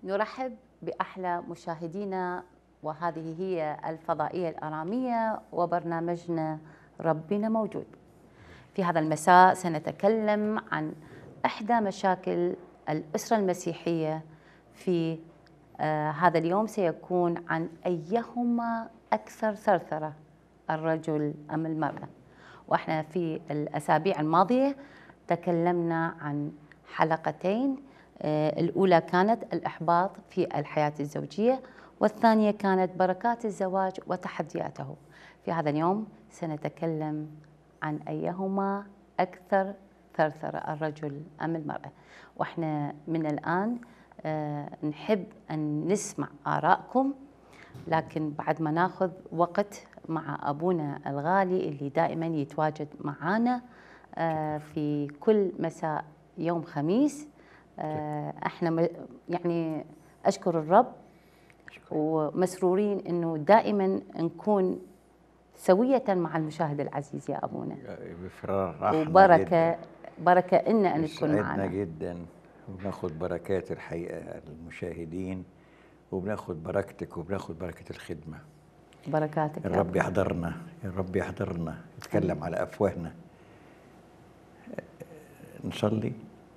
نرحب بأحلى مشاهدينا وهذه هي الفضائية الأرامية وبرنامجنا ربنا موجود في هذا المساء سنتكلم عن إحدى مشاكل الأسرة المسيحية في آه هذا اليوم سيكون عن أيهما أكثر ثرثرة الرجل أم المرأة وإحنا في الأسابيع الماضية تكلمنا عن حلقتين آه الأولى كانت الإحباط في الحياة الزوجية والثانية كانت بركات الزواج وتحدياته في هذا اليوم سنتكلم عن أيهما أكثر ثرثرة الرجل أم المرأة وإحنا من الآن آه نحب أن نسمع آرائكم لكن بعد ما ناخذ وقت مع أبونا الغالي اللي دائما يتواجد معانا آه في كل مساء يوم خميس آه احنا يعني اشكر الرب ومسرورين انه دائما نكون سوية مع المشاهد العزيز يا ابونا وبركة جداً. بركة إن أن تكون معنا جدا وبناخد بركات الحقيقة المشاهدين وبناخد بركتك وبناخد بركة الخدمة بركاتك الرب يحضرنا الرب يحضرنا يتكلم على أفواهنا نصلي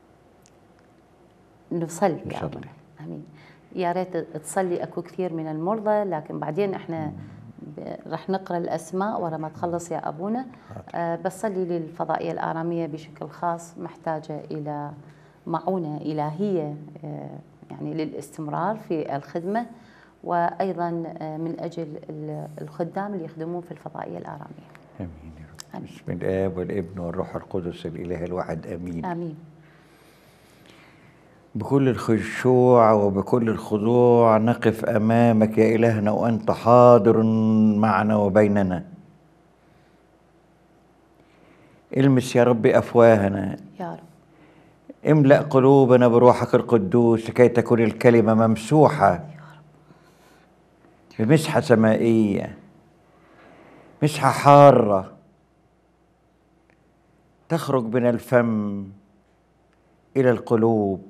نصلي يا أبونا امين يا ريت تصلي اكو كثير من المرضى لكن بعدين احنا رح نقرا الاسماء ورا ما تخلص يا ابونا آه بس صلي للفضائيه الاراميه بشكل خاص محتاجه الى معونه الهيه آه يعني للاستمرار في الخدمه وايضا آه من اجل الخدام اللي يخدمون في الفضائيه الاراميه. امين يا رب. بسم الاب والابن والروح القدس الاله الواحد امين. امين. بكل الخشوع وبكل الخضوع نقف امامك يا الهنا وانت حاضر معنا وبيننا المس يا رب افواهنا يا رب املا قلوبنا بروحك القدوس لكي تكون الكلمه ممسوحه يا رب بمسحه سمائيه مسحه حاره تخرج من الفم الى القلوب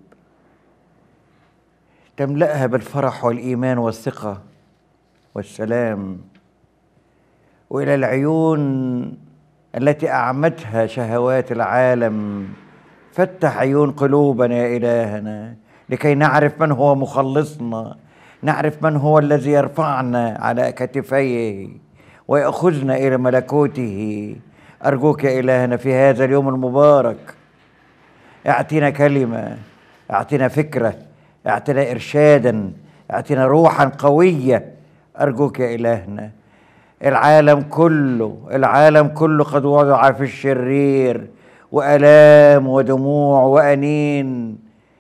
تملأها بالفرح والإيمان والثقة والسلام وإلى العيون التي أعمتها شهوات العالم فتح عيون قلوبنا يا إلهنا لكي نعرف من هو مخلصنا نعرف من هو الذي يرفعنا على كتفيه ويأخذنا إلى ملكوته أرجوك يا إلهنا في هذا اليوم المبارك اعطينا كلمة اعطينا فكره اعطنا ارشادا اعطنا روحا قويه ارجوك يا الهنا العالم كله العالم كله قد وضع في الشرير والام ودموع وانين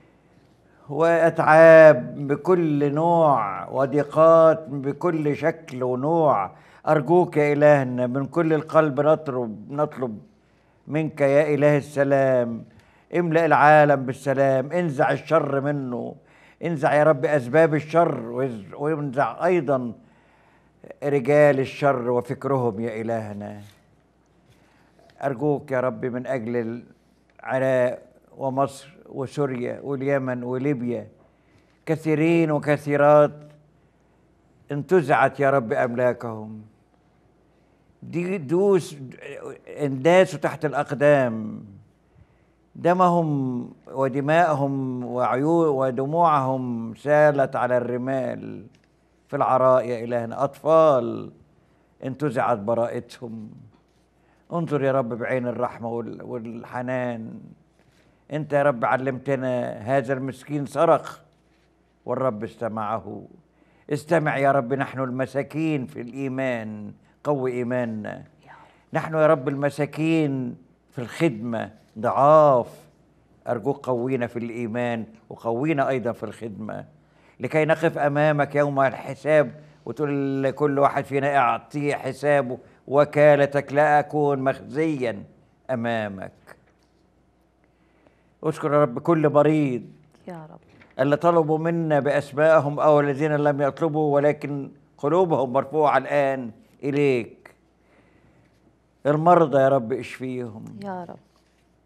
واتعاب بكل نوع وضيقات بكل شكل ونوع ارجوك يا الهنا من كل القلب نطلب نطلب منك يا اله السلام املا العالم بالسلام انزع الشر منه انزع يا رب اسباب الشر وانزع ايضا رجال الشر وفكرهم يا الهنا ارجوك يا رب من اجل العراق ومصر وسوريا واليمن وليبيا كثيرين وكثيرات انتزعت يا رب املاكهم دي دوس انداسوا تحت الاقدام دمهم ودماءهم وعيون ودموعهم سالت على الرمال في العراء يا إلهنا أطفال انتزعت براءتهم انظر يا رب بعين الرحمة والحنان انت يا رب علمتنا هذا المسكين صرخ والرب استمعه استمع يا رب نحن المساكين في الإيمان قوي إيماننا نحن يا رب المساكين في الخدمة ضعاف أرجوك قوينا في الإيمان وقوينا أيضا في الخدمة لكي نقف أمامك يوم الحساب وتقول لكل واحد فينا اعطيه حسابه وكالتك لا أكون مخزيا أمامك أشكر يا رب كل مريض يا رب اللي طلبوا منا بأسمائهم أو الذين لم يطلبوا ولكن قلوبهم مرفوعة الآن إليك المرضى يا رب اشفيهم يا رب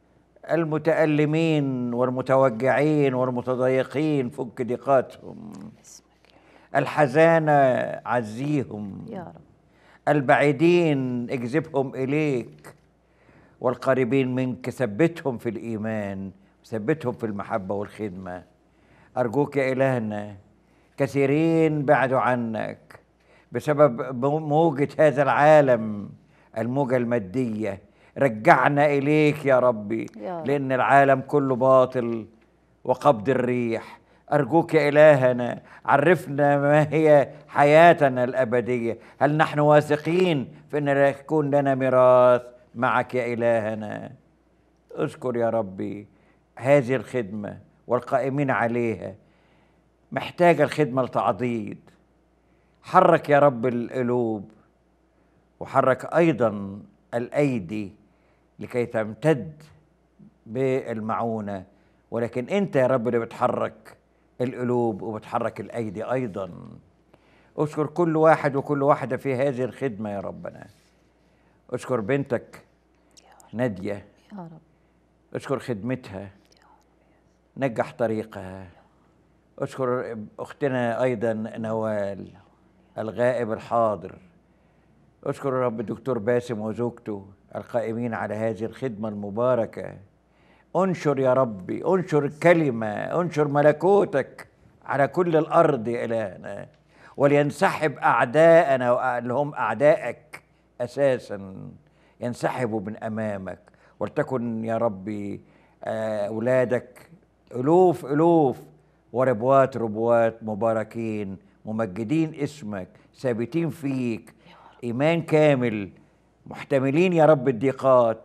المتألمين والمتوجعين والمتضايقين فك ضيقاتهم الحزانة عزيهم يا رب البعيدين اجذبهم إليك والقريبين منك ثبتهم في الإيمان ثبتهم في المحبة والخدمة أرجوك يا إلهنا كثيرين بعدوا عنك بسبب موجة هذا العالم الموجة المادية رجعنا إليك يا ربي يا رب. لأن العالم كله باطل وقبض الريح أرجوك يا إلهنا عرفنا ما هي حياتنا الأبدية هل نحن واثقين في أن يكون لنا ميراث معك يا إلهنا اذكر يا ربي هذه الخدمة والقائمين عليها محتاجة الخدمة لتعضيد حرك يا رب القلوب وحرك أيضا الأيدي لكي تمتد بالمعونة ولكن أنت يا رب اللي بتحرك القلوب وبتحرك الأيدي أيضا أشكر كل واحد وكل واحدة في هذه الخدمة يا ربنا أشكر بنتك نادية يا رب أشكر خدمتها نجح طريقها أشكر أختنا أيضا نوال الغائب الحاضر أشكر رب الدكتور باسم وزوجته القائمين على هذه الخدمة المباركة انشر يا ربي انشر الكلمة انشر ملكوتك على كل الأرض يا إلهنا ولينسحب أعداءنا اللي هم أعدائك أساسا ينسحبوا من أمامك ولتكن يا ربي آه، أولادك ألوف ألوف وربوات ربوات مباركين ممجدين اسمك ثابتين فيك إيمان كامل محتملين يا رب الضيقات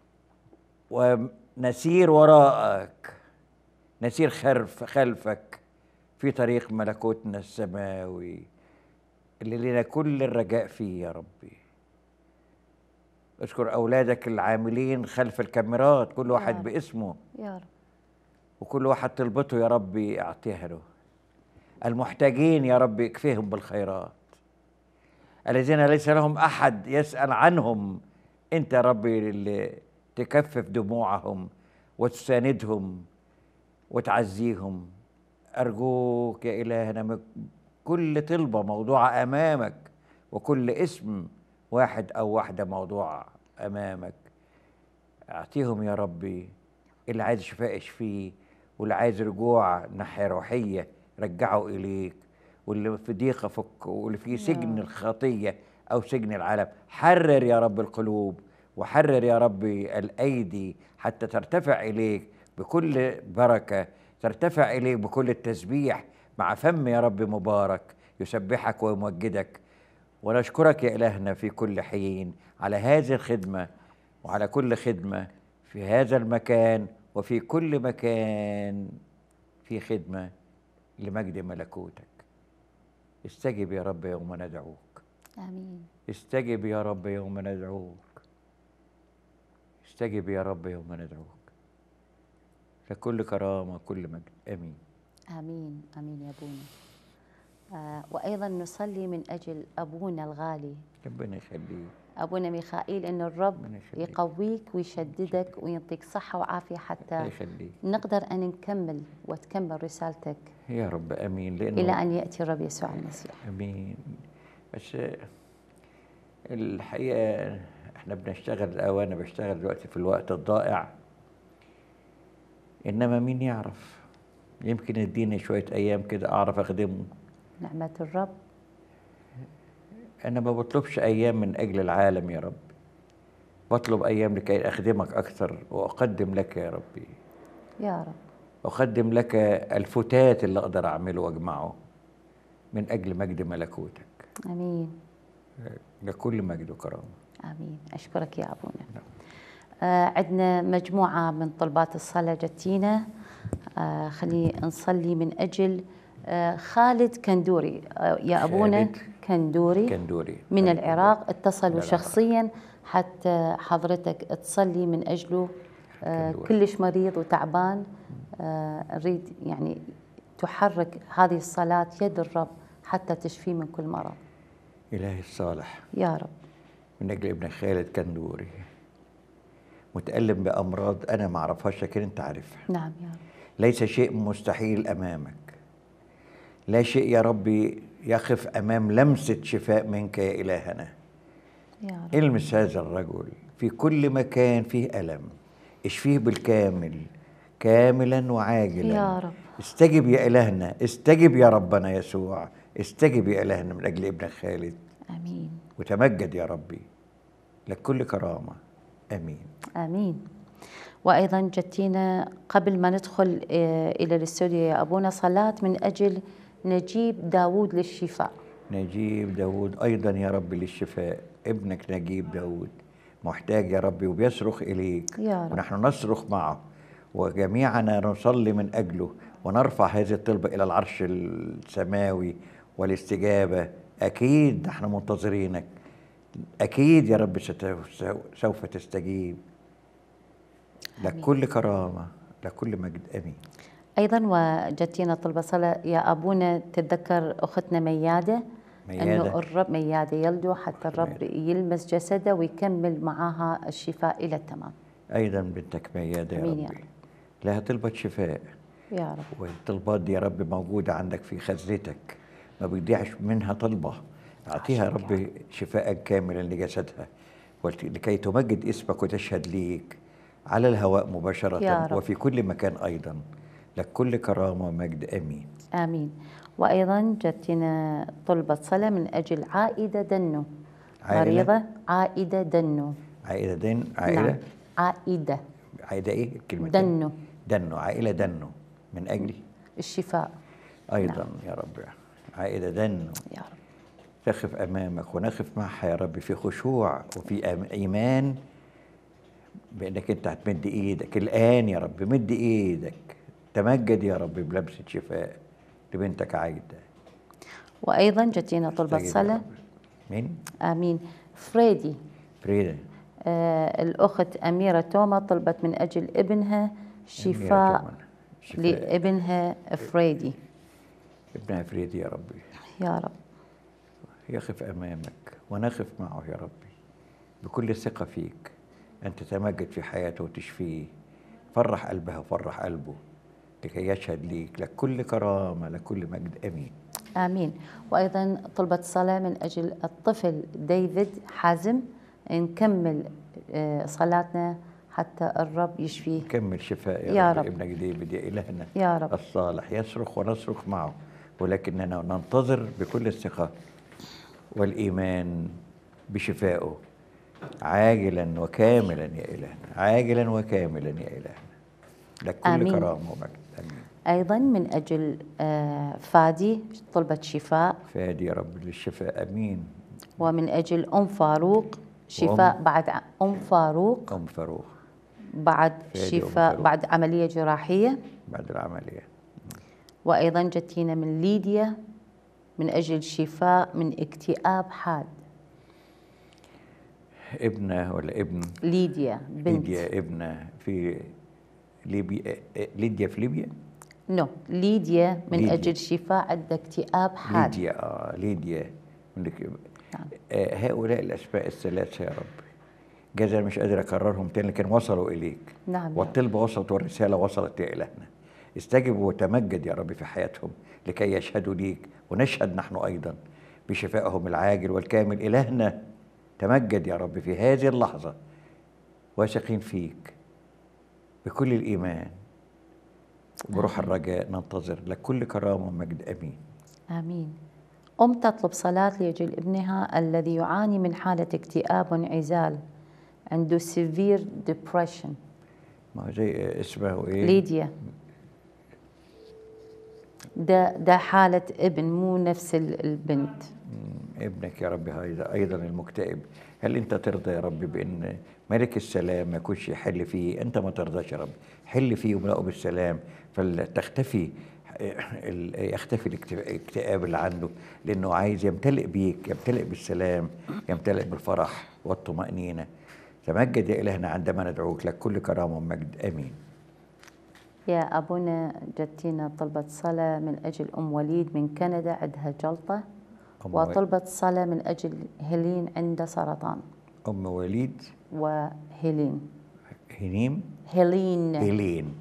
ونسير وراءك نسير خلف خلفك في طريق ملكوتنا السماوي اللي لنا كل الرجاء فيه يا ربي اشكر اولادك العاملين خلف الكاميرات كل واحد رب. باسمه يا رب وكل واحد طلبته يا ربي اعطيها له المحتاجين يا رب اكفيهم بالخيرات الذين ليس لهم احد يسال عنهم انت يا ربي اللي تكفف دموعهم وتساندهم وتعزيهم ارجوك يا الهنا من كل طلبه موضوعه امامك وكل اسم واحد او واحده موضوع امامك اعطيهم يا ربي اللي عايز شفاء اشفيه واللي عايز رجوع ناحيه روحيه رجعه اليك واللي في ضيقه فك واللي في سجن الخطيه او سجن العالم حرر يا رب القلوب وحرر يا ربي الايدي حتى ترتفع اليك بكل بركه ترتفع اليك بكل التسبيح مع فم يا رب مبارك يسبحك ويمجدك ونشكرك يا إلهنا في كل حين على هذه الخدمة وعلى كل خدمة في هذا المكان وفي كل مكان في خدمة لمجد ملكوتك استجب يا رب يوم ندعوك امين استجب يا رب يوم ندعوك استجب يا رب يوم ندعوك لكل كرامة كل مجد آمين امين امين يا ابونا آه وايضا نصلي من اجل ابونا الغالي ربنا يخليك ابونا ميخائيل ان الرب ربنا يخليك. يقويك ويشددك ويعطيك صحه وعافيه الله حتى يخليك نقدر ان نكمل وتكمل رسالتك يا رب آمين لأنه الى ان ياتي الرب يسوع المسيح امين بس الحقيقه احنا بنشتغل او انا بشتغل دلوقتي في الوقت الضائع انما مين يعرف يمكن يديني شويه ايام كده اعرف اخدمه نعمه الرب انا ما بطلبش ايام من اجل العالم يا رب بطلب ايام لكي اخدمك اكثر واقدم لك يا ربي يا رب اقدم لك الفتات اللي اقدر اعمله واجمعه من اجل مجد ملكوتك امين لكل مجد وكرامه امين اشكرك يا ابونا نعم. آه عندنا مجموعه من طلبات الصلاه جتينا آه خلي نصلي من اجل آه خالد كندوري آه يا ابونا خالد كندوري كندوري من خالد العراق اتصلوا العراق. شخصيا حتى حضرتك تصلي من اجله آه كندوري. كلش مريض وتعبان آه اريد يعني تحرك هذه الصلاه يد الرب حتى تشفيه من كل مرض إلهي الصالح يا رب من أجل ابن خالد كندوري متألم بأمراض أنا ما أعرفهاش لكن أنت عارفها نعم يا رب ليس شيء مستحيل أمامك لا شيء يا ربي يقف أمام لمسة شفاء منك يا إلهنا يا رب المس هذا الرجل في كل مكان فيه ألم اشفيه بالكامل كاملا وعاجلا يا رب. استجب يا إلهنا استجب يا ربنا يسوع استجب يا إلهنا من أجل ابنك خالد امين وتمجد يا ربي لك كل كرامة آمين امين وايضا جتينا قبل ما ندخل آه، الى الاستوديو يا ابونا صلاه من اجل نجيب داوود للشفاء نجيب داود أيضا يا رب للشفاء ابنك نجيب داود محتاج يا ربي وبيصرخ إليك يا رب. ونحن نصرخ معه وجميعنا نصلي من أجله ونرفع هذه الطلبة إلى العرش السماوي والاستجابة أكيد نحن منتظرينك أكيد يا رب ست- سوف تستجيب لك كل كرامة لك كل مجد أمين ايضا وجتينا طلبه صلاه يا ابونا تتذكر اختنا مياده ميادة. انه الرب مياده يلدو حتى الرب يلمس جسده ويكمل معاها الشفاء الى التمام أيضا بنتك ميادة يا أمين يا ربي رب. لها طلبة شفاء يا رب والطلبات دي يا رب موجودة عندك في خزنتك ما بيضيعش منها طلبة أعطيها يا رب شفاء كاملا لجسدها ولت- لكي تمجد اسمك وتشهد ليك على الهواء يا مباشرة رب. وفي كل مكان أيضا لك كل كرامة ومجد أمين امين وايضا جتنا طلبه صلاه من اجل عائده دنو عائلة؟ مريضه عائده دنو عائلة دين عائلة نعم. عائده عائلة إيه الكلمة دنو دنو عائلة دنو من أجلي الشفاء أيضا يا رب عائلة دنو يا رب تقف امامك ونقف معها يا رب في خشوع وفي أم- ايمان بانك انت هتمد ايدك الان يا رب مد ايدك تمجد يا رب بلمسه شفاء لبنتك عايده وايضا جتينا طلبه استجب يا صلاه رب. مين؟ امين فريدي فريده آه الاخت اميره توما طلبت من اجل ابنها أميرة شفاء تومان. شفاء لابنها فريدي ابنها فريدي يا ربي يا رب يقف امامك ونقف معه يا ربي بكل ثقه فيك ان تتمجد في حياته وتشفيه فرح قلبها وفرح قلبه لكي يشهد ليك لك كل كرامه لك كل مجد امين امين وايضا طلبت صلاه من اجل الطفل ديفيد حازم نكمل آه، صلاتنا حتى الرب يشفيه كمل شفاء يا, يا رب, رب. ابنك ديفيد يا إلهنا يا رب. الصالح يصرخ ونصرخ معه ولكننا ننتظر بكل الثقة والإيمان بشفائه عاجلا وكاملا يا إلهنا عاجلا وكاملا يا إلهنا لك كل آمين. كرامة ومجد آمين ايضا من اجل آه، فادي طلبت شفاء فادي يا رب للشفاء أمين ومن اجل ام فاروق شفاء بعد ع- ام فاروق أم فاروق بعد فادي أم شفاء فاروق. بعد عمليه جراحيه بعد العملية وايضا جتينا من ليديا من اجل شفاء من اكتئاب حاد ابنه ولا ابن ليديا بنت ليديا ابنه في ليبيا ليديا في ليبيا نو ليديا من ليديا. اجل شفاء عند اكتئاب حاد ليديا آه ليديا منك نعم. آه هؤلاء الأسماء الثلاثة يا رب جزا مش قادر أكررهم تاني لكن وصلوا إليك نعم يا والطلبة وصلت والرسالة وصلت يا إلهنا استجب وتمجد يا رب في حياتهم لكي يشهدوا ليك ونشهد نحن أيضا بشفائهم العاجل والكامل إلهنا تمجد يا رب في هذه اللحظة واثقين فيك بكل الإيمان وبروح الرجاء ننتظر لك كل كرامة ومجد أمين امين ام تطلب صلاه لاجل ابنها الذي يعاني من حاله اكتئاب وانعزال عنده severe depression ما هو زي اسمه ايه ليديا ده ده حالة ابن مو نفس ال- البنت مم، ابنك يا رب هذا ايضا المكتئب هل انت ترضى يا رب بان ملك السلام ما يكونش يحل فيه انت ما ترضاش يا رب حل فيه وملأه بالسلام فلتختفي ال- يختفي الاكت- الاكتئاب اللي عنده لانه عايز يمتلئ بيك يمتلئ بالسلام يمتلئ بالفرح والطمأنينة تمجد يا إلهنا عندما ندعوك لك كل كرامة ومجد آمين يا أبونا جتينا طلبت صلاة من أجل أم وليد من كندا عندها جلطة أم وليد. وطلبت صلاة من أجل هيلين عندها سرطان أم وليد وهيلين هنيم هيلين هيلين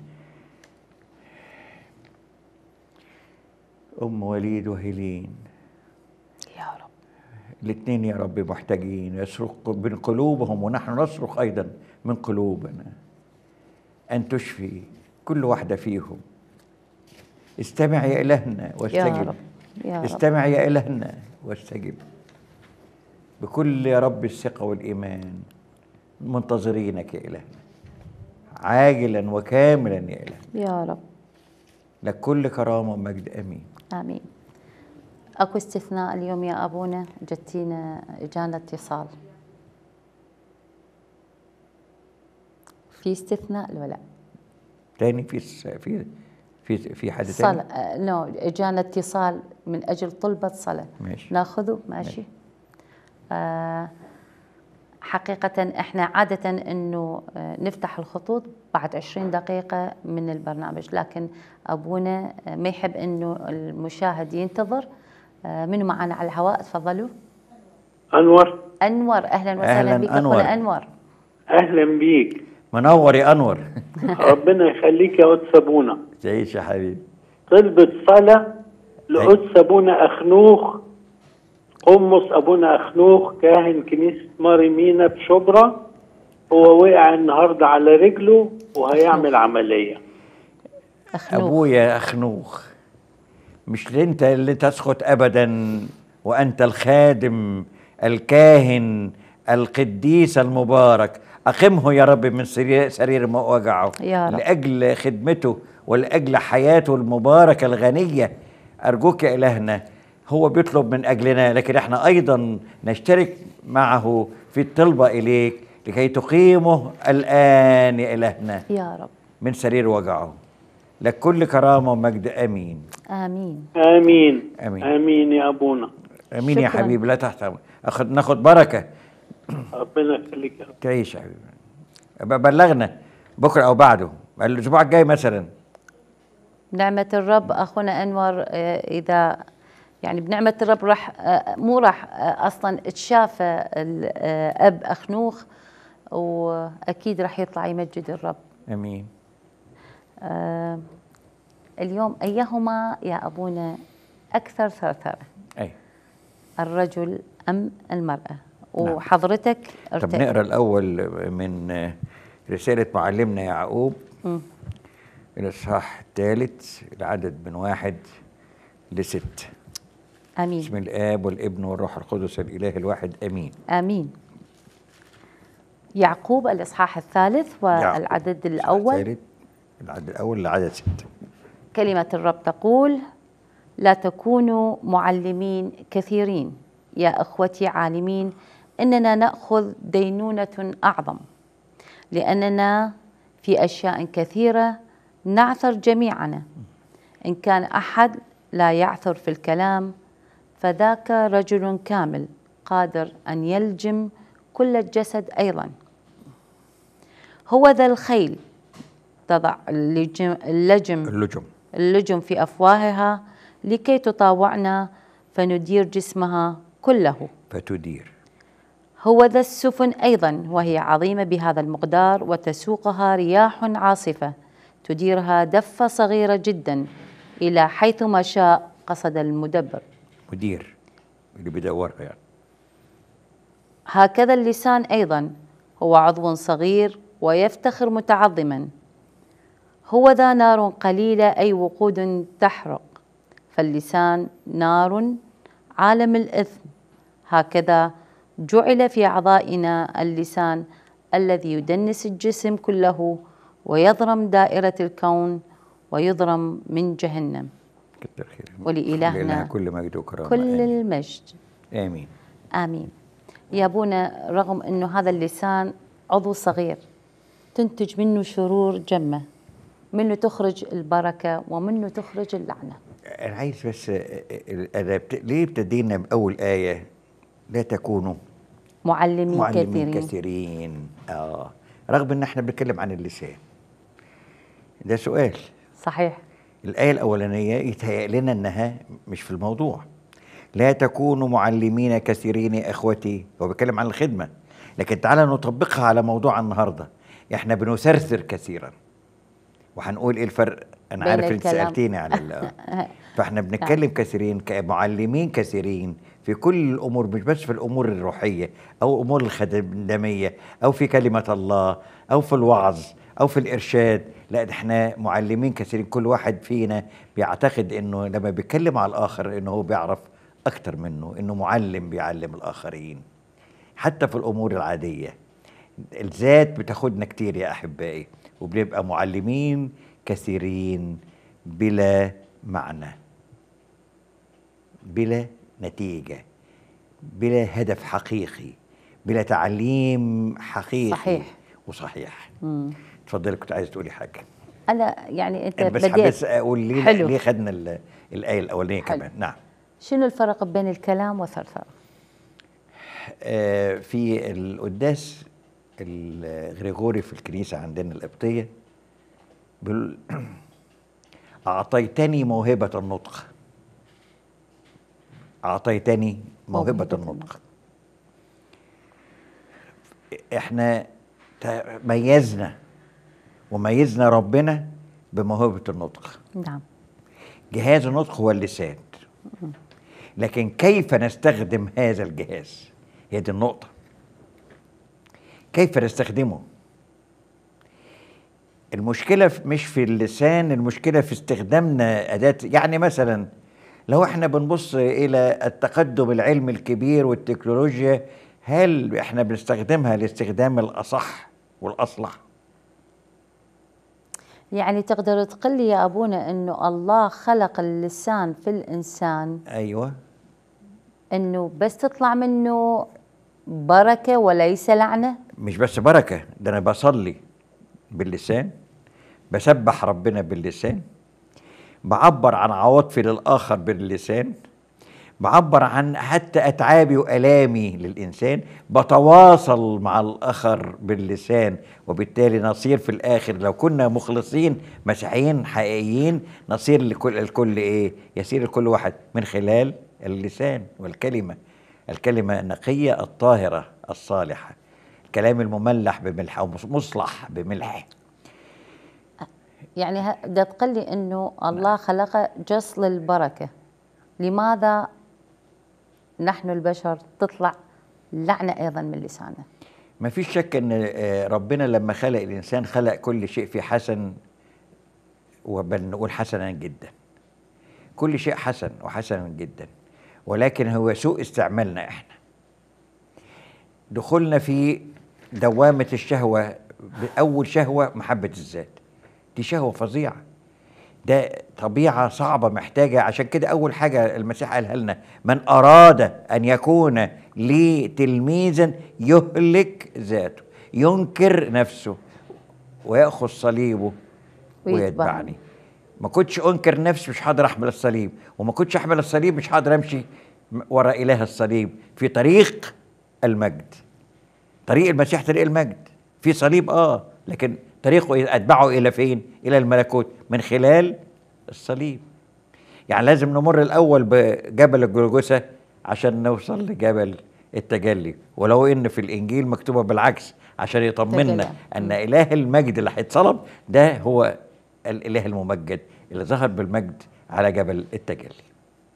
ام وليد وهيلين يا رب الاثنين يا رب محتاجين يصرخ من قلوبهم ونحن نصرخ ايضا من قلوبنا ان تشفي كل واحده فيهم استمع يا الهنا يا واستجب رب يا رب استمع يا الهنا واستجب بكل يا رب الثقه والايمان منتظرينك يا الهنا عاجلا وكاملا يا الهنا يا رب لك كل كرامه ومجد امين امين اكو استثناء اليوم يا ابونا جتينا اجانا اتصال في استثناء ولا لا؟ تاني في الس- في في في حد تاني صلاة آه، نو اجانا اتصال من اجل طلبة صلاة ماشي ناخذه ماشي آه حقيقة احنا عادة انه آه، نفتح الخطوط بعد 20 دقيقة من البرنامج لكن ابونا آه، ما يحب انه المشاهد ينتظر آه، منو معنا على الهواء تفضلوا انور انور اهلا وسهلا أهلاً بك أنور. اخونا انور اهلا بيك منور يا انور ربنا يخليك يا قدس ابونا تعيش يا حبيبي طلبة صلاة لقدس ابونا اخنوخ قمص ابونا اخنوخ كاهن كنيسة ماري مينا بشبرا هو وقع النهارده على رجله وهيعمل عملية اخنوخ ابويا اخنوخ مش انت اللي تسقط ابدا وانت الخادم الكاهن القديس المبارك اقمه يا رب من سرير, سرير ما وجعه يا رب. لاجل خدمته ولاجل حياته المباركه الغنيه ارجوك يا الهنا هو بيطلب من اجلنا لكن احنا ايضا نشترك معه في الطلبه اليك لكي تقيمه الان يا الهنا يا رب من سرير وجعه لك كل كرامة ومجد أمين امين امين آمين. امين يا ابونا أمين يا شكراً. حبيبي لا تحت أخد ناخد بركة ربنا يخليك يا رب تعيش يا حبيبي ب- بلغنا بكرة أو بعده الأسبوع الجاي مثلا نعمة الرب أخونا أنور آه، إذا يعني بنعمة الرب راح آه، مو راح آه، أصلا تشافى الأب أخنوخ وأكيد راح يطلع يمجد الرب أمين آه، اليوم أيهما يا أبونا أكثر ثرثرة أي الرجل أم المرأة وحضرتك طب ارت- نقرأ الأول من رسالة معلمنا يعقوب مم. الإصحاح الثالث العدد من واحد لست بسم آمين الآب والابن والروح القدس الإله الواحد أمين آمين يعقوب الإصحاح الثالث والعدد يعقوب. الأول الثالث العدد الأول لعدد ستة كلمة الرب تقول لا تكونوا معلمين كثيرين يا اخوتي عالمين اننا ناخذ دينونه اعظم لاننا في اشياء كثيره نعثر جميعنا ان كان احد لا يعثر في الكلام فذاك رجل كامل قادر ان يلجم كل الجسد ايضا هو ذا الخيل تضع اللجم, اللجم اللجم اللجم في افواهها لكي تطاوعنا فندير جسمها كله فتدير هو ذا السفن ايضا وهي عظيمه بهذا المقدار وتسوقها رياح عاصفه تديرها دفه صغيره جدا الى حيث ما شاء قصد المدبر مدير اللي بيدورها يعني هكذا اللسان ايضا هو عضو صغير ويفتخر متعظما هو ذا نار قليله اي وقود تحرق فاللسان نار عالم الاثم هكذا جعل في اعضائنا اللسان الذي يدنس الجسم كله ويضرم دائره الكون ويضرم من جهنم كتر خير ولإلهنا لإلهنا كل مجد وكرامة كل آمين. المجد آمين آمين يا أبونا رغم أنه هذا اللسان عضو صغير تنتج منه شرور جمة منه تخرج البركة ومنه تخرج اللعنة أنا عايز بس آه، آه، أنا بت... ليه ابتدينا بأول آية لا تكونوا معلمين, معلمين كثيرين كثيرين آه رغم إن احنا بنتكلم عن اللسان ده سؤال صحيح الآية الأولانية يتهيأ لنا إنها مش في الموضوع لا تكونوا معلمين كثيرين يا إخوتي هو بيتكلم عن الخدمة لكن تعالى نطبقها على موضوع النهاردة احنا بنثرثر كثيرا وهنقول ايه الفرق انا بين عارف انت الكلام. سالتيني على ال- فاحنا بنتكلم كثيرين كمعلمين كثيرين في كل الامور مش بس في الامور الروحيه او الامور الخدميه او في كلمه الله او في الوعظ او في الارشاد لا ده احنا معلمين كثيرين كل واحد فينا بيعتقد انه لما بيتكلم على الاخر انه هو بيعرف اكتر منه انه معلم بيعلم الاخرين حتى في الامور العاديه الذات بتاخدنا كتير يا احبائي وبنبقى معلمين كثيرين بلا معنى بلا نتيجه بلا هدف حقيقي بلا تعليم حقيقي صحيح. وصحيح مم. اتفضلي كنت عايز تقولي حاجه انا يعني انت انا بس بديت حبيت اقول ليه حلو. ليه خدنا ال- الايه الاولانيه حلو. كمان نعم شنو الفرق بين الكلام والثرثره؟ آه، في القداس الغريغوري في الكنيسة عندنا القبطية بيقول أعطيتني موهبة النطق أعطيتني موهبة موهبة النطق إحنا ت- ميزنا وميزنا ربنا بموهبة النطق نعم جهاز النطق هو اللسان لكن كيف نستخدم هذا الجهاز هي دي النقطة كيف نستخدمه المشكلة في- مش في اللسان المشكلة في استخدامنا أداة يعني مثلا لو احنا بنبص إلى التقدم العلمي الكبير والتكنولوجيا هل احنا بنستخدمها لاستخدام الأصح والأصلح؟ يعني تقدر تقول لي يا ابونا انه الله خلق اللسان في الانسان أيوه انه بس تطلع منه بركه وليس لعنه مش بس بركة ده أنا بصلي باللسان بسبح ربنا باللسان بعبر عن عواطفي للآخر باللسان بعبر عن حتى أتعابي وألامي للإنسان بتواصل مع الآخر باللسان وبالتالي نصير في الآخر لو كنا مخلصين مسيحيين حقيقيين نصير لكل الكل إيه يسير لكل واحد من خلال اللسان والكلمة الكلمة النقية الطاهرة الصالحة الكلام المملح بملح أو مصلح بملح يعني ه- بدها تقول لي انه الله خلقه جص للبركه لماذا نحن البشر تطلع لعنه ايضا من لساننا ما فيش شك ان آه، ربنا لما خلق الانسان خلق كل شيء فيه حسن وبل نقول حسنا جدا كل شيء حسن وحسن جدا ولكن هو سوء استعمالنا احنا دخولنا في دوامة الشهوة بأول شهوة محبة الذات دي شهوة فظيعة ده طبيعة صعبة محتاجة عشان كده أول حاجة المسيح قالها لنا من أراد أن يكون لي تلميذا يهلك ذاته ينكر نفسه ويأخذ صليبه ويتبعني. ويتبعني ما كنتش أنكر نفسي مش هقدر أحمل الصليب وما كنتش أحمل الصليب مش هقدر أمشي وراء إله الصليب في طريق المجد طريق المسيح طريق المجد في صليب اه لكن طريقه اتبعه الى فين الى الملكوت من خلال الصليب يعني لازم نمر الاول بجبل الجلجثه عشان نوصل لجبل التجلي ولو ان في الانجيل مكتوبه بالعكس عشان يطمنا تجلى. ان اله المجد اللي هيتصلب ده هو الاله الممجد اللي ظهر بالمجد على جبل التجلي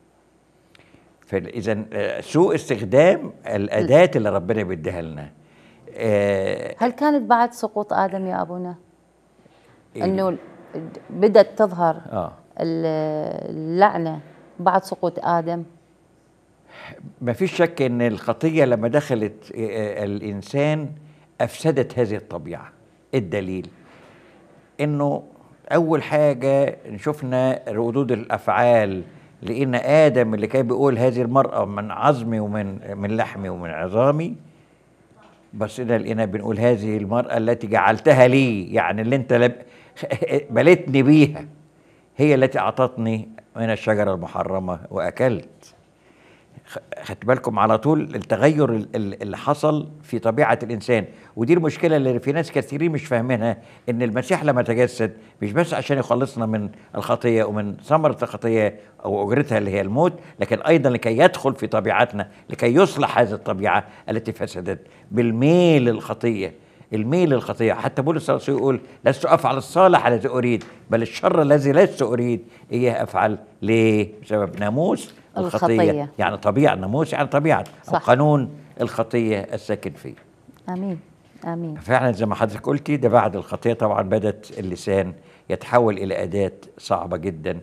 فاذا سوء استخدام الاداه اللي ربنا بيديها لنا آه، هل كانت بعد سقوط ادم يا ابونا إيه؟ انه ال- بدات تظهر اه ال- اللعنه بعد سقوط ادم ما فيش شك ان الخطيه لما دخلت آه، الانسان افسدت هذه الطبيعه الدليل انه اول حاجه شفنا ردود الافعال لقينا ادم اللي كان بيقول هذه المراه من عظمي ومن من لحمي ومن عظامي بصينا لقينا بنقول هذه المراه التي جعلتها لي يعني اللي انت لب... بلتني بيها هي التي اعطتني من الشجره المحرمه واكلت خ- خدت بالكم على طول التغير ال- ال- اللي حصل في طبيعه الانسان ودي المشكله اللي في ناس كثيرين مش فاهمينها ان المسيح لما تجسد مش بس عشان يخلصنا من الخطيه ومن ثمره الخطيه او اجرتها اللي هي الموت لكن ايضا لكي يدخل في طبيعتنا لكي يصلح هذه الطبيعه التي فسدت بالميل للخطيه الميل للخطيه حتى بولس الرسول يقول لست افعل الصالح الذي اريد بل الشر الذي لست اريد اياه افعل ليه بسبب ناموس الخطيه, الخطية. يعني طبيعه ناموس يعني طبيعه او صح. قانون الخطيه الساكن فيه امين امين فعلا زي ما حضرتك قلتي ده بعد الخطيه طبعا بدت اللسان يتحول الى اداه صعبه جدا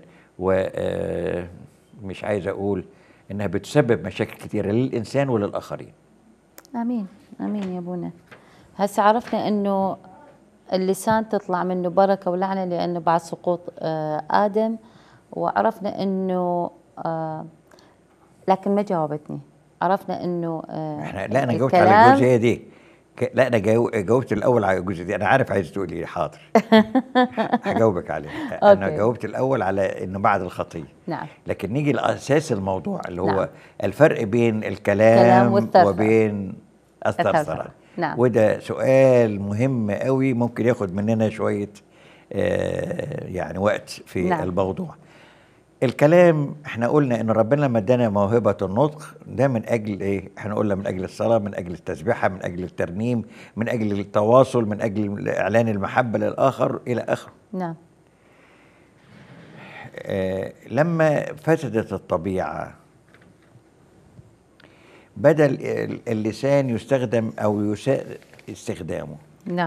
ومش عايز اقول انها بتسبب مشاكل كثيره للانسان وللاخرين امين امين يا ابونا هسه عرفنا انه اللسان تطلع منه بركه ولعنه لانه بعد سقوط آه ادم وعرفنا انه آه لكن ما جاوبتني عرفنا انه آه احنا لا انا جاوبت على الكلام- الجزئيه دي ك- لا انا جاو- جاوبت الاول على الجزئيه دي انا عارف عايز تقولي إيه، حاضر هجاوبك عليها انا أوكي. جاوبت الاول على انه بعد الخطيه نعم لكن نيجي لاساس الموضوع اللي هو نعم. الفرق بين الكلام الكلام والثرثرة. وبين الثرثره الثرثرة. نعم. وده سؤال مهم قوي ممكن ياخد مننا شويه آه يعني وقت في نعم. نعم. الموضوع الكلام احنا قلنا ان ربنا لما ادانا موهبه النطق ده من اجل ايه احنا قلنا من اجل الصلاه من اجل التسبيحه من اجل الترنيم من اجل التواصل من اجل اعلان المحبه للاخر الى اخره نعم آه، لما فسدت الطبيعة بدل ال- اللسان يستخدم أو يساء استخدامه نعم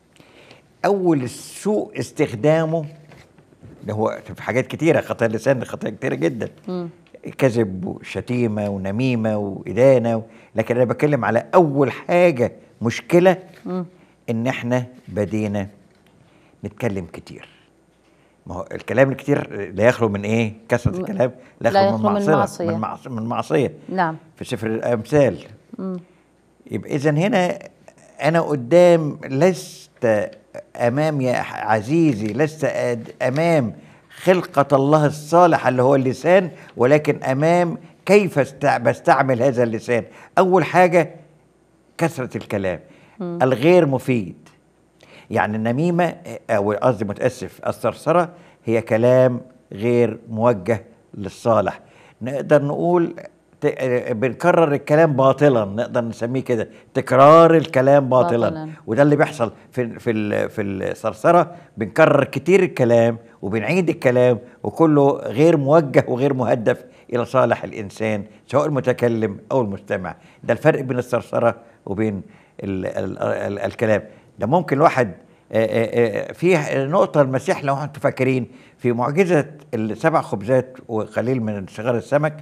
أول سوء استخدامه ده هو في حاجات كتيرة خطايا اللسان خطايا كتيرة جدا كذب وشتيمة ونميمة وإدانة و... لكن أنا بتكلم على أول حاجة مشكلة إن إحنا بدينا نتكلم كتير ما هو الكلام الكتير لا يخلو من ايه؟ كثرة م- الكلام لا لا يخلو يخلو من من معصية معصية. من معصية من معصية نعم في سفر الأمثال يبقى إذا هنا أنا قدام لست أمام يا عزيزي لست أد- أمام خلقة الله الصالحة اللي هو اللسان ولكن أمام كيف است- بستعمل هذا اللسان أول حاجة كثرة الكلام الغير مفيد يعني النميمة أو قصدي متأسف الثرثرة هي كلام غير موجه للصالح نقدر نقول ت- بنكرر الكلام باطلا نقدر نسميه كده تكرار الكلام باطلا, باطلاً. وده اللي بيحصل في في ال- في الثرثره بنكرر كتير الكلام وبنعيد الكلام وكله غير موجه وغير مهدف الى صالح الانسان سواء المتكلم او المستمع ده الفرق بين الثرثره وبين ال ال ال الكلام ده ممكن الواحد آه، آه، آه، في نقطة المسيح لو انتم فاكرين في معجزة السبع خبزات وقليل من صغار السمك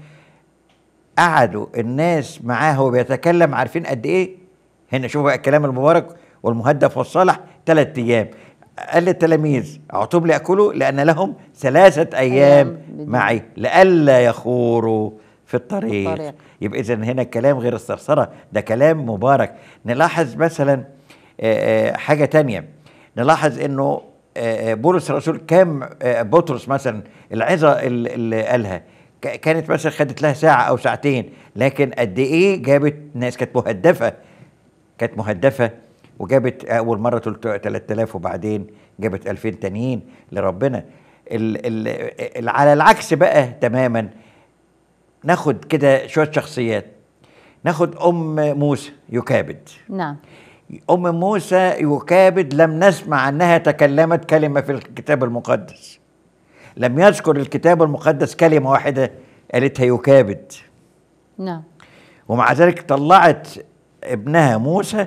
قعدوا الناس معاه وهو بيتكلم عارفين قد ايه هنا شوفوا بقى الكلام المبارك والمهدف والصالح ثلاث ايام قال للتلاميذ اعطوهم ليأكلوا لأن لهم ثلاثة أيام أيام بدون. معي لئلا يخوروا في الطريق, الطريق. يبقى إذا هنا كلام غير الثرثرة ده كلام مبارك نلاحظ مثلا آه، آه، حاجة تانية نلاحظ انه آه، آه، بولس الرسول كام آه، بطرس مثلا العظة اللي اللي قالها ك- كانت مثلا خدت لها ساعة أو ساعتين لكن قد إيه جابت ناس كانت مهدفة كانت مهدفة وجابت أول مرة 3000 وبعدين جابت 2000 تانيين لربنا ال ال ال على العكس بقى تماما ناخد كده شوية شخصيات ناخد أم موسى يكابد نعم أم موسى يكابد لم نسمع أنها تكلمت كلمة في الكتاب المقدس لم يذكر الكتاب المقدس كلمة واحدة قالتها يكابد نعم ومع ذلك طلعت ابنها موسى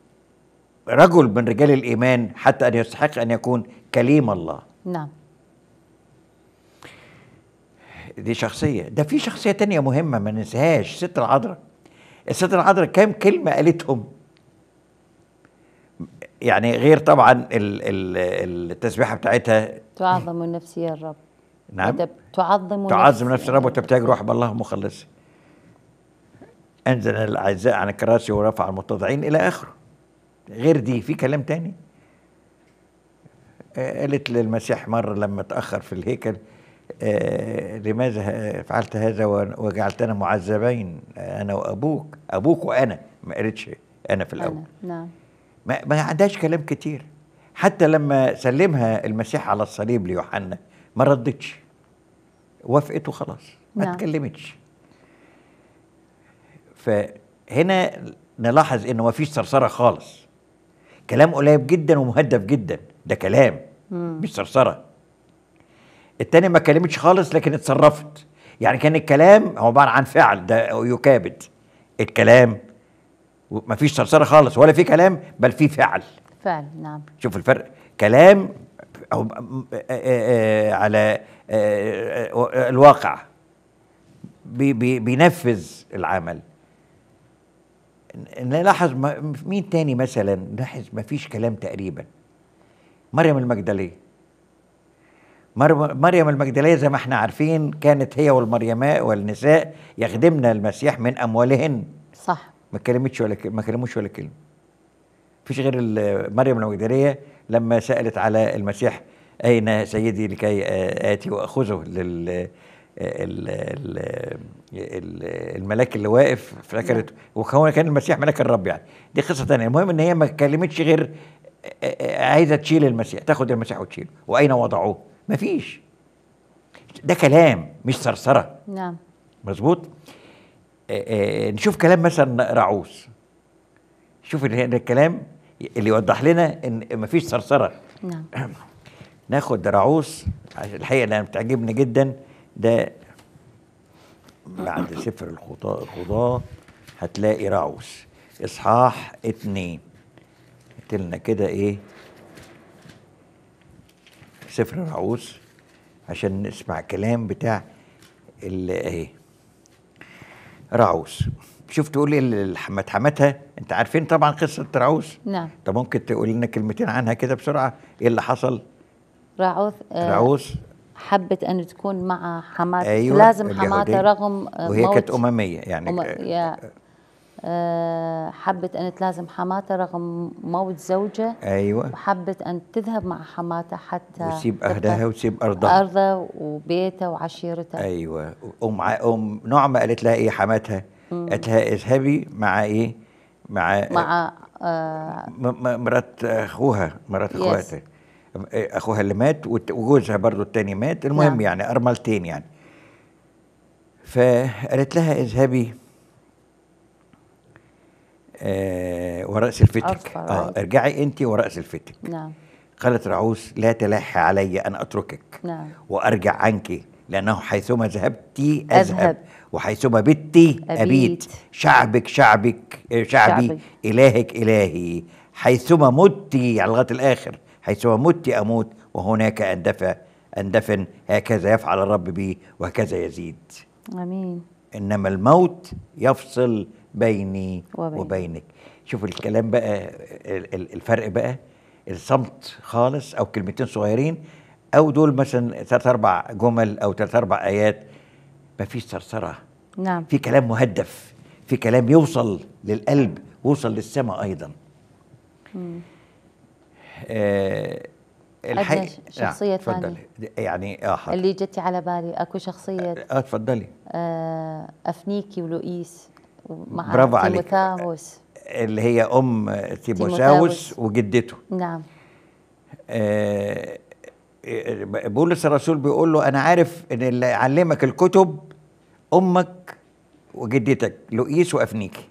رجل من رجال الإيمان حتى أن يستحق أن يكون كليم الله نعم دي شخصية ده في شخصية تانية مهمة ما ننساهاش ست العذراء الست العذراء كام كلمة قالتهم يعني غير طبعا ال- ال- التسبيحة بتاعتها تعظم نفسي يا الرب نعم وتب- تعظم تعظم نفسي نفس الرب وتبتهج روح بالله مخلص انزل الاعزاء عن الكراسي ورفع المتضعين الى اخره غير دي في كلام تاني آه، قالت للمسيح مرة لما تأخر في الهيكل آه، لماذا ه- فعلت هذا و- وجعلتنا معذبين أنا وأبوك أبوك وأنا ما قالتش أنا في الأول أنا نعم ما, ما عندهاش كلام كتير حتى لما سلمها المسيح على الصليب ليوحنا ما ردتش وافقت وخلاص ما نعم. اتكلمتش فهنا نلاحظ انه ما فيش ثرثره خالص كلام قليل جدا ومهدف جدا ده كلام مش صرصره التاني ما كلمتش خالص لكن اتصرفت يعني كان الكلام هو عباره عن فعل ده يكابد الكلام ما فيش صرصره خالص ولا في كلام بل في فعل فعلا نعم شوف الفرق كلام أو آه، آه، على آه، الواقع بي بي بينفذ العمل نلاحظ ما- مين تاني مثلا نلاحظ ما فيش كلام تقريبا مريم المجدلية مر- مريم المجدلية زي ما احنا عارفين كانت هي والمريماء والنساء يخدمن المسيح من أموالهن صح ما كلمتش ولا ك- ما كلموش ولا كلمه مفيش غير ال- مريم المجدليه لما سالت على المسيح اين سيدي لكي آه، اتي واخذه لل ال- ال- ال- الملاك اللي واقف افتكرت وكون كان المسيح ملاك الرب يعني دي قصه ثانيه المهم ان هي ما كلمتش غير آه، آه، عايزه تشيل المسيح تاخد المسيح وتشيله واين وضعوه مفيش ده كلام مش صرصره نعم مظبوط آه، آه، نشوف كلام مثلا رعوس شوف ال- هنا الكلام اللي يوضح لنا ان مفيش صرصره نعم ناخد رعوس عشان الحقيقه انا بتعجبني جدا ده بعد سفر الخطاء الخضاة هتلاقي رعوس اصحاح اتنين قلت لنا كده ايه سفر رعوس عشان نسمع كلام بتاع اللي ايه رعوس شوف تقول لي اللي حمت حمتها انت عارفين طبعا قصه رعوس نعم طب ممكن تقول لنا كلمتين عنها كده بسرعه ايه اللي حصل راعوث آه، رعوس حبت أن تكون مع حماتها ايوه لازم اليهودية. حماتها رغم آه، وهي موت كانت امميه يعني أم... آه، يا آه، حبت أن تلازم حماتها رغم موت زوجها ايوه وحبت أن تذهب مع حماتها حتى وتسيب تبقى اهلها وتسيب ارضها أرضها وبيتها وعشيرتها ايوه ام ع- ام نعمه قالت لها ايه حماتها قالت لها اذهبي مع ايه مع مع آه، م- م- مرات اخوها مرات Yes. اخواتها اخوها اللي مات وت- وجوزها برضو التاني مات المهم نعم. يعني ارملتين يعني فقالت لها اذهبي آه وراء سلفتك عرفة، اه right. ارجعي انت وراء سلفتك نعم قالت رعوس لا تلح علي ان اتركك نعم وارجع عنك لانه حيثما ذهبت اذهب, أذهب. وحيثما بت أبيت. ابيت شعبك شعبك آه، شعبي شعبك. الهك الهي حيثما مت على لغايه الاخر حيثما مت اموت وهناك اندفع اندفن هكذا يفعل الرب بي وهكذا يزيد امين انما الموت يفصل بيني وبينك. وبينك شوف الكلام بقى ال- ال- الفرق بقى الصمت خالص او كلمتين صغيرين او دول مثلا ثلاث اربع جمل او ثلاث اربع ايات مفيش ثرثره نعم في كلام مهدف في كلام يوصل للقلب ويوصل للسماء ايضا آه عندنا ش- شخصية اتفضلي. ثانية. يعني اه حاضر. اللي جتي على بالي اكو شخصيه اه اتفضلي آه، افنيكي ولوئيس مع برافو عليك. تيموثاوس اللي هي ام تيموساوس تيموثاوس. وجدته نعم آه، آه، بولس الرسول بيقول له انا عارف ان اللي علمك الكتب امك وجدتك لؤيس وافنيكي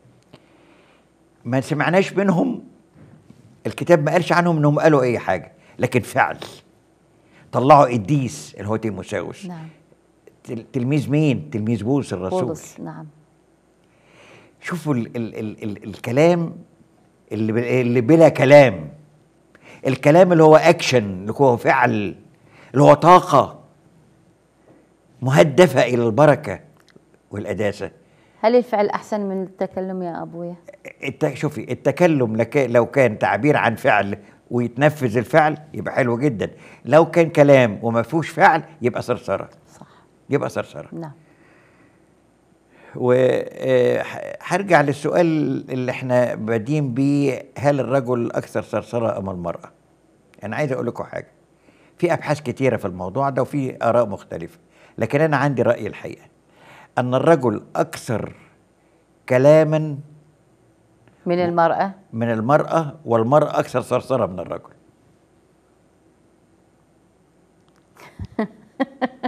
ما سمعناش منهم الكتاب ما قالش عنهم انهم قالوا اي حاجه لكن فعل طلعوا قديس اللي هو تيموساوس نعم تل- تلميذ مين تلميذ بولس الرسول بولس نعم شوفوا ال ال ال ال الكلام اللي, ب- اللي بلا كلام الكلام اللي هو اكشن اللي هو فعل اللي هو طاقه مهدفه الى البركه والقداسه هل الفعل احسن من التكلم يا ابويا الت... شوفي التكلم لك... لو كان تعبير عن فعل ويتنفذ الفعل يبقى حلو جدا لو كان كلام وما فيهوش فعل يبقى صرصره صح يبقى صرصره نعم وهرجع للسؤال اللي احنا بادين بيه هل الرجل اكثر ثرثره ام المراه؟ انا عايز اقول لكم حاجه في ابحاث كتيره في الموضوع ده وفي اراء مختلفه لكن انا عندي راي الحقيقه ان الرجل اكثر كلاما من المراه من المراه والمراه اكثر ثرثره من الرجل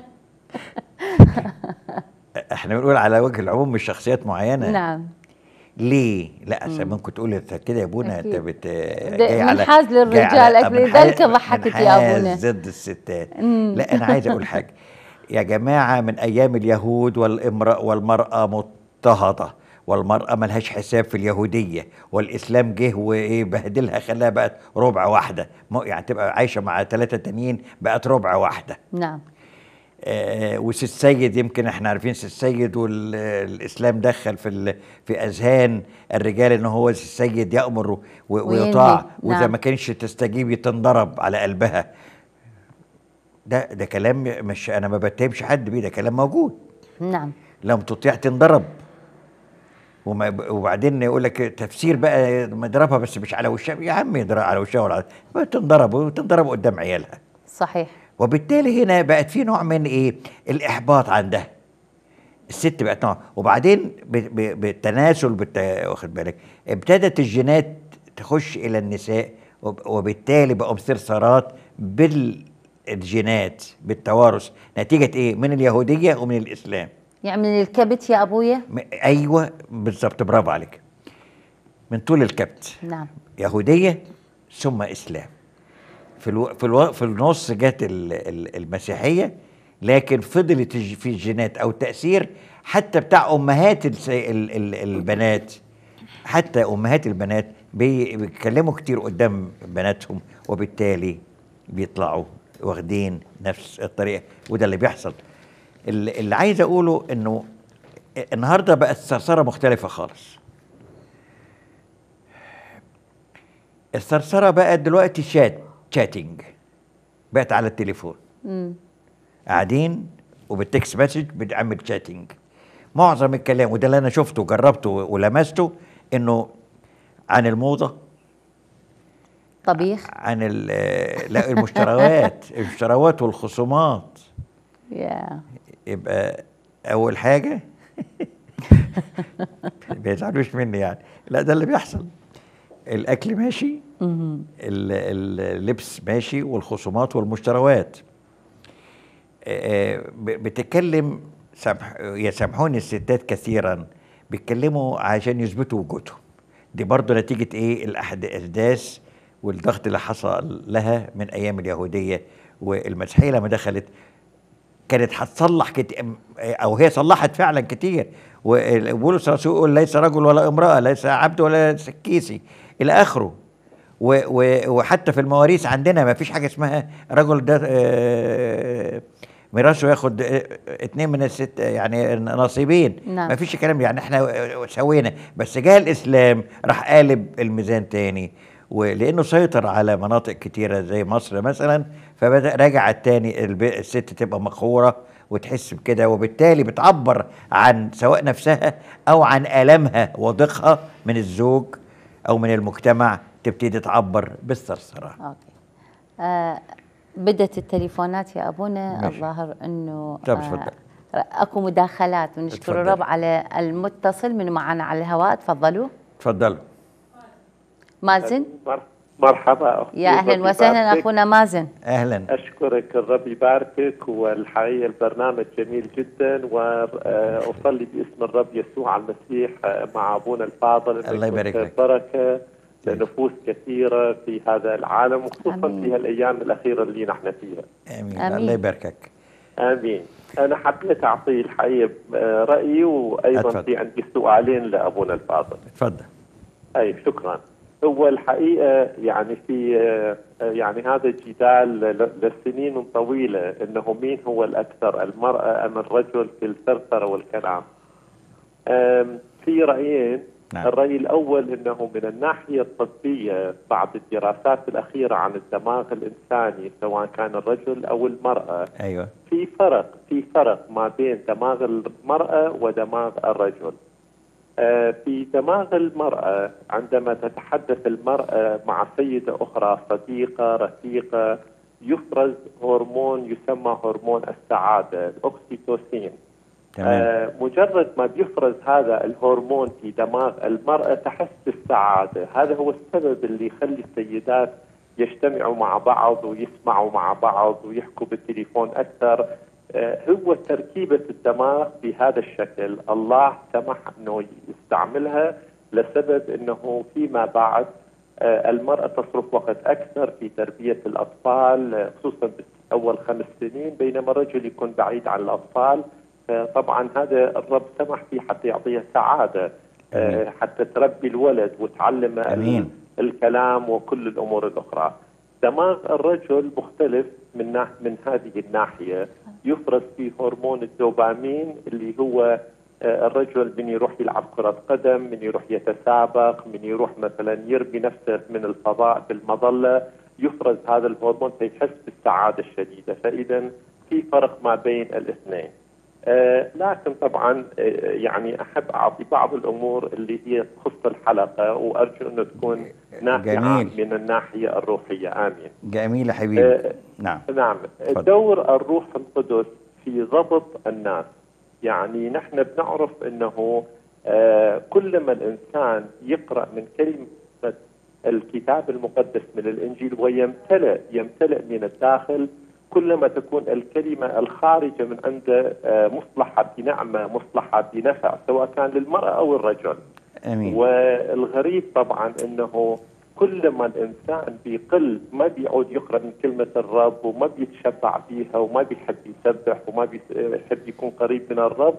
احنا بنقول على وجه العموم مش شخصيات معينه نعم ليه؟ لا أصل ممكن تقول انت كده يا ابونا انت أكيد. بت ده منحاز للرجال، أكيد. لذلك ضحكت يا أبونا. ضد الستات لا انا عايز اقول حاجه يا جماعه من ايام اليهود والامراه والمراه مضطهده والمرأة ملهاش حساب في اليهودية والإسلام جه وإيه بهدلها خلاها بقت ربع واحدة مو- يعني تبقى عايشة مع ثلاثة تانيين بقت ربع واحدة نعم آه، وسي السيد يمكن احنا عارفين سي السيد والاسلام دخل في ال- في اذهان الرجال ان هو سي السيد يامر و- وينهي، ويطاع واذا نعم. ما كانش تستجيبي تنضرب على قلبها ده ده كلام مش انا ما بتهمش حد بيه ده كلام موجود نعم لم تطيع تنضرب وما وبعدين يقول لك تفسير بقى مضربها بس مش على وشها يا عم يضرب على وشها ولا على- تنضرب وتنضرب قدام عيالها صحيح وبالتالي هنا بقت في نوع من ايه الاحباط عندها الست بقت نوع وبعدين ب- ب- بالتناسل بالت... واخد بالك ابتدت الجينات تخش الى النساء وب- وبالتالي بقوا استرسارات بالجينات بالتوارث نتيجه ايه من اليهوديه ومن الاسلام يعني من الكبت يا ابويا م- ايوه بالظبط برافو عليك من طول الكبت نعم يهوديه ثم اسلام في الو... في, الو... في النص جت ال... ال- المسيحيه لكن فضلت الج- في الجينات او تاثير حتى بتاع امهات الس... ال... ال... البنات حتى امهات البنات بي... بيتكلموا كتير قدام بناتهم وبالتالي بيطلعوا واخدين نفس الطريقه وده اللي بيحصل اللي, اللي عايز اقوله انه النهارده بقت الثرثره مختلفه خالص الثرثره بقت دلوقتي شات شاتنج بقت على التليفون مم. قاعدين وبالتكست مسج بنعمل شاتنج معظم الكلام وده اللي انا شفته وجربته ولمسته انه عن الموضه طبيخ عن ال- لا المشتريات المشتريات والخصومات يا يبقى اول حاجه ما يزعلوش مني يعني لا ده اللي بيحصل الاكل ماشي مهم. ال- اللبس ماشي والخصومات والمشتريات آه، ب- بتتكلم سامح يسامحوني الستات كثيرا بيتكلموا عشان يثبتوا وجودهم دي برضه نتيجة ايه الأحد- الأحداث والضغط اللي حصل لها من أيام اليهودية والمسيحية لما دخلت كانت هتصلح كتير او هي صلحت فعلا كتير وبولس الرسول يقول ليس رجل ولا امراه ليس عبد ولا سكيسي الى اخره و و وحتى في المواريث عندنا ما فيش حاجه اسمها رجل ده آه، ميراثه ياخد آه، اتنين من الست يعني نصيبين نعم. ما فيش الكلام ده. يعني احنا سوينا بس جاء الاسلام راح قالب الميزان تاني ولانه سيطر على مناطق كتيره زي مصر مثلا فبدا رجع التاني الب- الست تبقى مقهوره وتحس بكده وبالتالي بتعبر عن سواء نفسها او عن المها وضيقها من الزوج او من المجتمع تبتدي تعبر بالثرثره اوكي آه بدت التليفونات يا ابونا ماشي. الظاهر انه طب اتفضل. اكو مداخلات ونشكر اتفضل. الرب على المتصل من معنا على الهواء تفضلوا تفضلوا مازن مر- مرحبا أختي يا اهلا الرب وسهلا يباركك. اخونا مازن اهلا أشكرك الرب يباركك والحقيقة البرنامج جميل جدا وأصلي باسم الرب يسوع المسيح مع أبونا الفاضل إنه الله يبارك يكون لك. بركة لنفوس كثيرة في هذا العالم وخصوصا آمين. في هالأيام الأخيرة اللي نحن فيها امين, آمين. الله يباركك آمين أنا حبيت أعطي الحقيقة آه، رأيي وأيضا أتفضل. في عندي سؤالين لأبونا الفاضل اتفضل اي شكرا هو الحقيقه يعني في آه، يعني هذا الجدال ل- لسنين طويله انه مين هو الاكثر المراه ام الرجل في الثرثره والكلام. آم، في رايين نعم. الراي الاول انه من الناحيه الطبيه بعض الدراسات الاخيره عن الدماغ الانساني سواء كان الرجل او المراه ايوه في فرق في فرق ما بين دماغ المرأة ودماغ الرجل آه، في دماغ المرأة عندما تتحدث المرأة مع سيدة أخرى صديقة رفيقة يفرز هرمون يسمى هرمون السعادة الأكسيتوسين تمام آه، مجرد ما بيفرز هذا الهرمون في دماغ المرأة تحس بالسعادة هذا هو السبب اللي يخلي السيدات يجتمعوا مع بعض ويسمعوا مع بعض ويحكوا بالتليفون أكثر آه، هو تركيبة الدماغ بهذا الشكل الله سمح أنه يستعملها لسبب انه فيما بعد آه، المرأة تصرف وقت أكثر في تربية الأطفال آه، خصوصا أول خمس سنين بينما الرجل يكون بعيد عن الأطفال طبعا هذا الرب سمح فيه حتى يعطيها سعادة أمين. حتى تربي الولد وتعلم أمين. الكلام وكل الأمور الأخرى دماغ الرجل مختلف من ناح من هذه الناحية يفرز فيه هرمون الدوبامين اللي هو آه، الرجل من يروح يلعب كرة قدم من يروح يتسابق من يروح مثلا يرمي نفسه من الفضاء بالمظلة يفرز هذا الهرمون فيحس بالسعادة الشديدة فإذا في فرق ما بين الاثنين آه لكن طبعا آه يعني احب اعطي بعض الامور اللي هي تخص الحلقه وارجو انه تكون نافعه جميل. من الناحيه الروحيه امين. جميل يا حبيبي آه نعم نعم تفضل. دور الروح القدس في ضبط الناس يعني نحن بنعرف انه آه كلما الانسان يقرا من كلمه الكتاب المقدس من الانجيل ويمتلئ يمتلئ من الداخل كلما تكون الكلمه الخارجه من عنده آه مصلحه بنعمه مصلحه بنفع سواء كان للمراه او الرجل امين والغريب طبعا انه كل ما الانسان بيقل ما بيعود يقرا من كلمه الرب وما بيتشبع فيها وما بيحب يسبح وما بيحب يكون قريب من الرب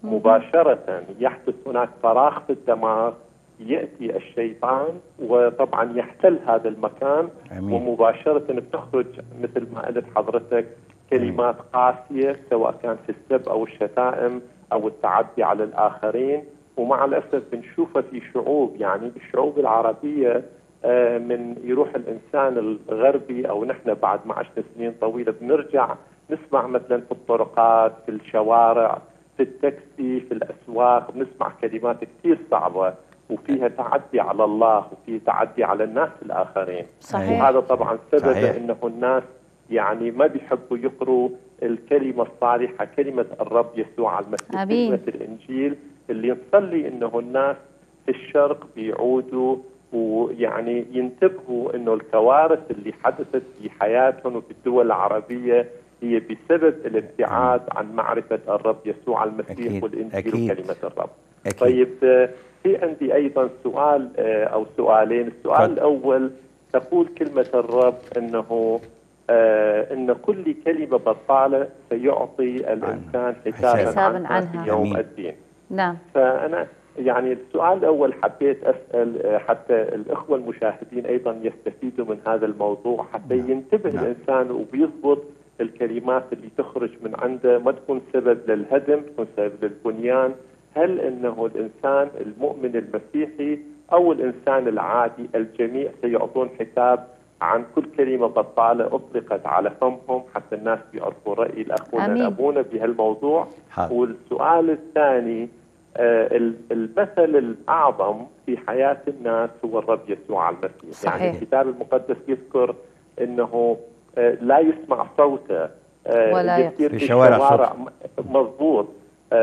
مباشره يحدث هناك فراغ في الدماغ ياتي الشيطان وطبعا يحتل هذا المكان امين ومباشره بتخرج مثل ما قلت حضرتك كلمات قاسيه سواء كان في السب او الشتائم او التعدي على الاخرين ومع الاسف بنشوفها في شعوب يعني بالشعوب العربيه آه، من يروح الانسان الغربي او نحن بعد ما عشنا سنين طويله بنرجع نسمع مثلا في الطرقات في الشوارع في التاكسي في الاسواق بنسمع كلمات كثير صعبه وفيها تعدي على الله وفي تعدي على الناس الاخرين صحيح وهذا طبعا سبب صحيح. انه الناس يعني ما بيحبوا يقروا الكلمه الصالحه كلمه الرب يسوع المسيح آمين. كلمه الانجيل اللي نصلي انه الناس في الشرق بيعودوا ويعني ينتبهوا انه الكوارث اللي حدثت في حياتهم وفي الدول العربيه هي بسبب الابتعاد عن معرفه الرب يسوع المسيح أكيد. والانجيل أكيد. وكلمه الرب. اكيد طيب آه، في عندي ايضا سؤال آه، او سؤالين، السؤال تفضل. الاول تقول كلمه الرب انه آه ان كل كلمه بطاله سيعطي الانسان حسابا حساباً عنها عنها. في يوم أمين. الدين. نعم فانا يعني السؤال الاول حبيت اسال آه، حتى الاخوه المشاهدين ايضا يستفيدوا من هذا الموضوع حتى نعم. ينتبه نعم. الانسان وبيضبط الكلمات اللي تخرج من عنده ما تكون سبب للهدم تكون سبب للبنيان هل انه الانسان المؤمن المسيحي او الانسان العادي الجميع سيعطون حساب عن كل كلمه بطاله اطلقت على فمهم حتى الناس بيعرفوا راي الاخوه آمين. ابونا بهالموضوع حاضر والسؤال الثاني آه، ال- المثل الأعظم في حياة الناس هو الرب يسوع المسيح صحيح. يعني الكتاب المقدس يذكر أنه آه، لا يسمع صوته آه، ولا يسير في في الشوارع الشوارع م- مضبوط آه،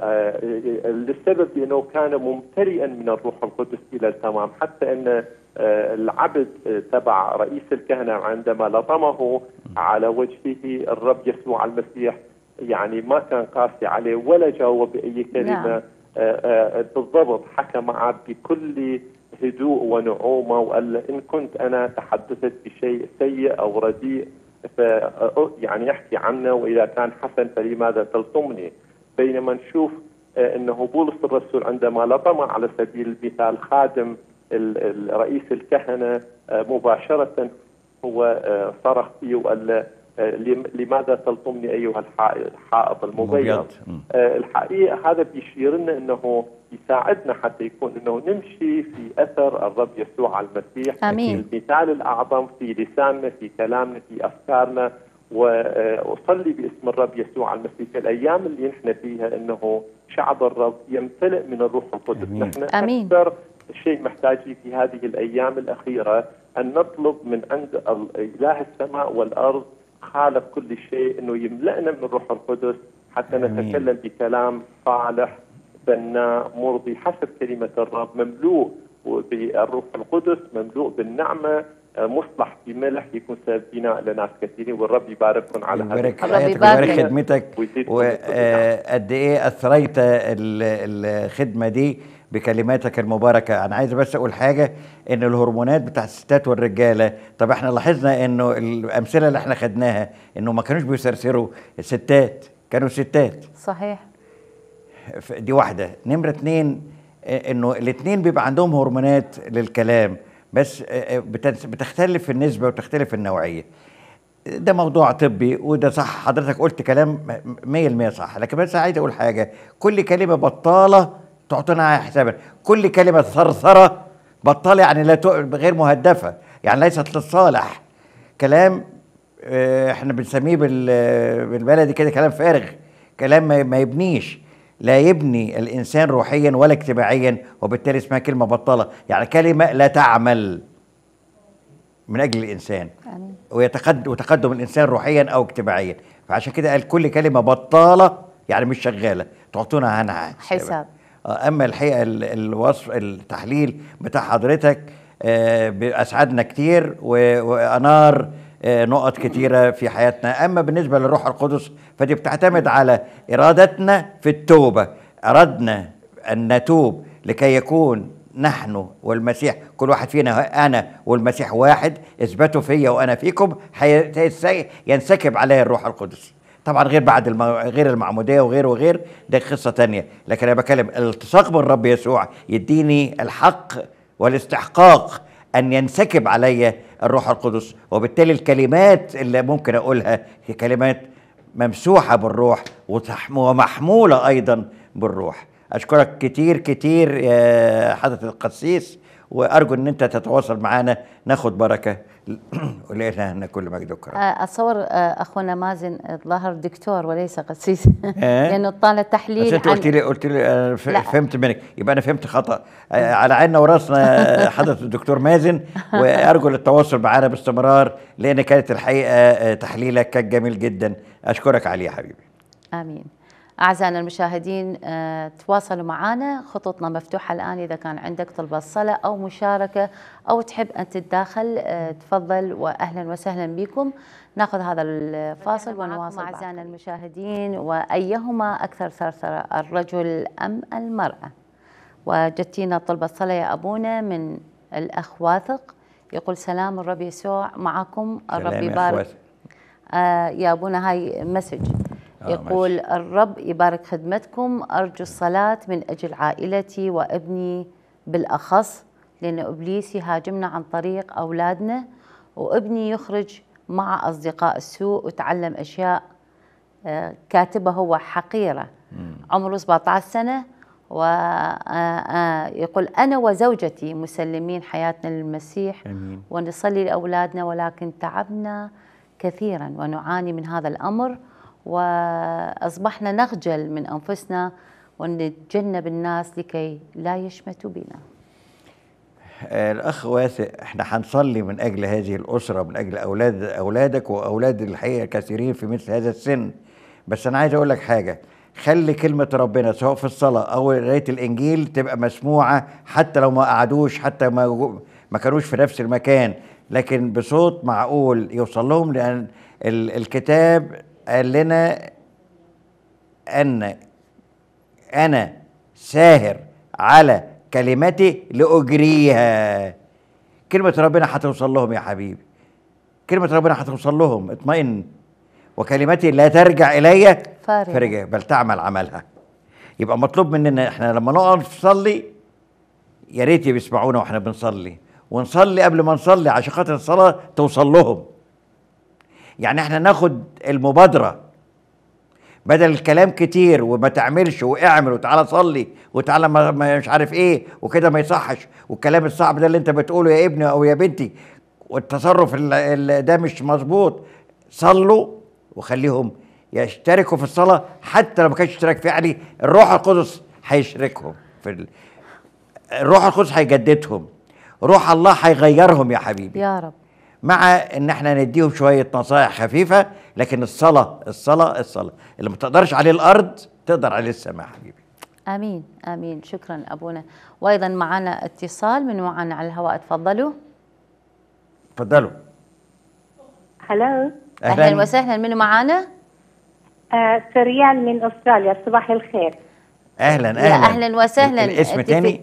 آه، للسبب لأنه كان ممتلئا من الروح القدس إلى التمام حتى أن آه، العبد آه، تبع رئيس الكهنة عندما لطمه على وجهه الرب يسوع المسيح يعني ما كان قاسي عليه ولا جاوب بأي كلمة نعم. آه، آه، بالضبط حكى معه بكل هدوء ونعومة وقال له إن كنت أنا تحدثت بشيء سيء أو رديء ف يعني احكي عنه وإذا كان حسن فلماذا تلطمني بينما نشوف آه، أنه بولس الرسول عندما لطم على سبيل المثال خادم ال- ال- رئيس الكهنة آه، مباشرة هو آه، صرخ فيه وقال له آه، لم- لماذا تلطمني أيها الحائط الحائط المبيض مبيض. مم. آه، الحقيقه هذا بيشير لنا انه يساعدنا حتى يكون انه نمشي في اثر الرب يسوع المسيح آمين. المثال الاعظم في لساننا في كلامنا في افكارنا واصلي باسم الرب يسوع المسيح في الايام اللي نحن فيها انه شعب الرب يمتلئ من الروح القدس آمين. نحن آمين. اكثر شيء محتاجين في هذه الايام الاخيره ان نطلب من عند ال- اله السماء والارض خالق كل شيء انه يملأنا من الروح القدس حتى آمين. نتكلم بكلام صالح بناء مرضي حسب كلمه الرب مملوء بالروح القدس مملوء بالنعمه آه، مصلح بملح يكون سبب بناء لناس كثيرين والرب يبارككم على هذا يبارك الله حياتك يبارك. ويبارك خدمتك ويزيدكم وقد ايه اثريت ال- الخدمه دي بكلماتك المباركه انا عايز بس اقول حاجه ان الهرمونات بتاع الستات والرجاله طب احنا لاحظنا انه الامثله اللي احنا خدناها انه ما كانوش بيسرسروا الستات كانوا ستات صحيح ف- دي واحدة نمرة اتنين آه، انه الاتنين بيبقى عندهم هرمونات للكلام بس آه، آه، بتنس- بتختلف النسبة وتختلف النوعية ده موضوع طبي وده صح حضرتك قلت كلام مية المية صح لكن بس عايز اقول حاجة كل كلمة بطالة تعطينا على حسابا كل كلمة ثرثرة بطالة يعني لا تق- غير مهدفة يعني ليست للصالح كلام آه، احنا بنسميه بال- بالبلدي كده كلام فارغ كلام ما ما يبنيش لا يبني الانسان روحيا ولا اجتماعيا وبالتالي اسمها كلمه بطاله يعني كلمه لا تعمل من اجل الانسان آمين. ويتقدم وتقدم الانسان روحيا او اجتماعيا فعشان كده قال كل كلمه بطاله يعني مش شغاله تعطونا عنها حساب. آه، اما الحقيقه ال- الوصف التحليل بتاع حضرتك آه، اسعدنا كتير و- وانار آه، نقط كتيره في حياتنا اما بالنسبه للروح القدس فدي بتعتمد على ارادتنا في التوبه اردنا ان نتوب لكي يكون نحن والمسيح كل واحد فينا انا والمسيح واحد اثبتوا فيا وانا فيكم حي- ينسكب عليه الروح القدس طبعا غير بعد الم... غير المعموديه وغير وغير ده قصه تانية لكن انا بكلم الالتصاق بالرب يسوع يديني الحق والاستحقاق ان ينسكب علي الروح القدس وبالتالي الكلمات اللي ممكن اقولها هي كلمات ممسوحه بالروح وتح- ومحموله ايضا بالروح اشكرك كتير كتير يا حضره القسيس وارجو ان انت تتواصل معنا ناخد بركه ولإلهنا كل مجد وكرم آه، اتصور آه، اخونا مازن ظهر دكتور وليس قسيس إيه؟ لانه طال بس تحليل انت قلت لي قلت لي أنا ف- لا. فهمت منك يبقى انا فهمت خطا آه، على عيننا وراسنا حضره الدكتور مازن وارجو التواصل معنا باستمرار لان كانت الحقيقه آه، تحليلك كان جميل جدا اشكرك عليه يا حبيبي امين اعزائنا المشاهدين آه، تواصلوا معنا خطوطنا مفتوحه الان اذا كان عندك طلب الصلاه او مشاركه او تحب ان تتداخل آه، تفضل واهلا وسهلا بكم ناخذ هذا الفاصل ونواصل اعزائنا المشاهدين وايهما اكثر ثرثره الرجل ام المراه وجتينا طلب الصلاه يا ابونا من الاخ واثق يقول سلام الرب يسوع معكم الرب سلام يا يبارك أخوات. آه يا ابونا هاي مسج آه، يقول الرب يبارك خدمتكم ارجو الصلاه من اجل عائلتي وابني بالاخص لان ابليس يهاجمنا عن طريق اولادنا وابني يخرج مع اصدقاء السوء وتعلم اشياء آه، كاتبه هو حقيره عمره 17 سنه ويقول انا وزوجتي مسلمين حياتنا للمسيح امين ونصلي لاولادنا ولكن تعبنا كثيرا ونعاني من هذا الامر واصبحنا نخجل من انفسنا ونتجنب الناس لكي لا يشمتوا بنا. آه، الاخ واسع احنا هنصلي من اجل هذه الاسره من اجل اولاد اولادك واولاد الحقيقه كثيرين في مثل هذا السن بس انا عايز اقول لك حاجه خلي كلمه ربنا سواء في الصلاه او قرايه الانجيل تبقى مسموعه حتى لو ما قعدوش حتى ما جو- ما كانوش في نفس المكان لكن بصوت معقول يوصل لهم لان ال- الكتاب قال لنا ان انا ساهر على كلمتي لاجريها كلمه ربنا هتوصل لهم يا حبيبي كلمه ربنا هتوصل لهم اطمئن وكلمتي لا ترجع الي فارغة. فارغه بل تعمل عملها يبقى مطلوب مننا احنا لما نقف نصلي يا ريت بيسمعونا واحنا بنصلي ونصلي قبل ما نصلي عشان خاطر الصلاه توصل لهم يعني احنا ناخد المبادره بدل الكلام كتير وما تعملش واعمل وتعالى صلي وتعالى ما ما مش عارف ايه وكده ما يصحش والكلام الصعب ده اللي انت بتقوله يا ابني او يا بنتي والتصرف ال- ال- ده مش مظبوط صلوا وخليهم يشتركوا في الصلاه حتى لو ما كانش اشتراك فعلي الروح القدس هيشركهم في ال... الروح القدس هيجددهم روح الله هيغيرهم يا حبيبي يا رب مع ان احنا نديهم شويه نصائح خفيفه لكن الصلاه الصلاه الصلاه اللي ما تقدرش عليه الارض تقدر عليه السماء حبيبي امين امين شكرا ابونا وايضا معنا اتصال من معنا على الهواء تفضلوا اتفضلوا هلو اهلا وسهلا من معنا آه سريان من استراليا صباح الخير اهلا يا اهلا أهلاً وسهلاً. الاسم أنت في- تاني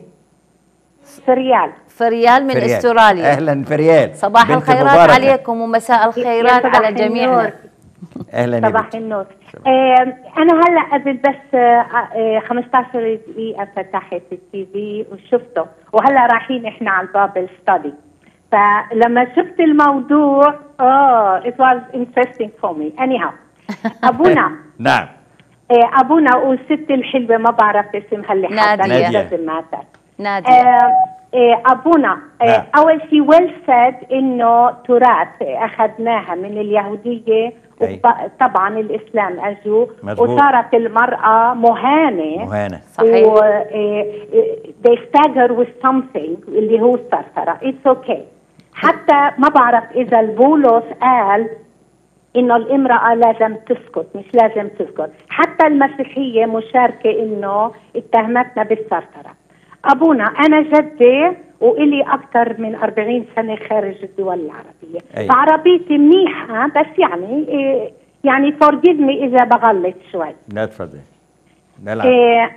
فريال فريال من فريال. استراليا اهلا فريال صباح بنت الخيرات مباركة. عليكم ومساء الخيرات صباح على جميعنا النور. اهلا يا صباح بنت. النور آه انا هلا قبل بس آه آه 15 دقيقه فتحت التي في وشفته وهلا رايحين احنا على الباب الستادي فلما شفت الموضوع اه it was interesting for me anyhow ابونا نعم آه ابونا والست الحلوه ما بعرف اسمها اللي نادية. حاطه نادية. doesn't matter نادية آه، آه، ابونا آه، نعم. اول شيء ويل سيد انه تراث اخذناها من اليهوديه أي. وطبعا الاسلام اجوا مظبوط. وصارت المراه مهانه مهانة صحيح. و آه، آه، they stagger with something اللي هو الثرثره اتس اوكي okay. حتى ما بعرف اذا البولس قال انه الامراه لازم تسكت مش لازم تسكت حتى المسيحيه مشاركه انه اتهمتنا بالثرثره ابونا انا جدي والي اكثر من 40 سنه خارج الدول العربيه أي. فعربيتي منيحه بس يعني إيه، يعني فورجيف مي اذا بغلط شوي لا تفضل نلعب إيه،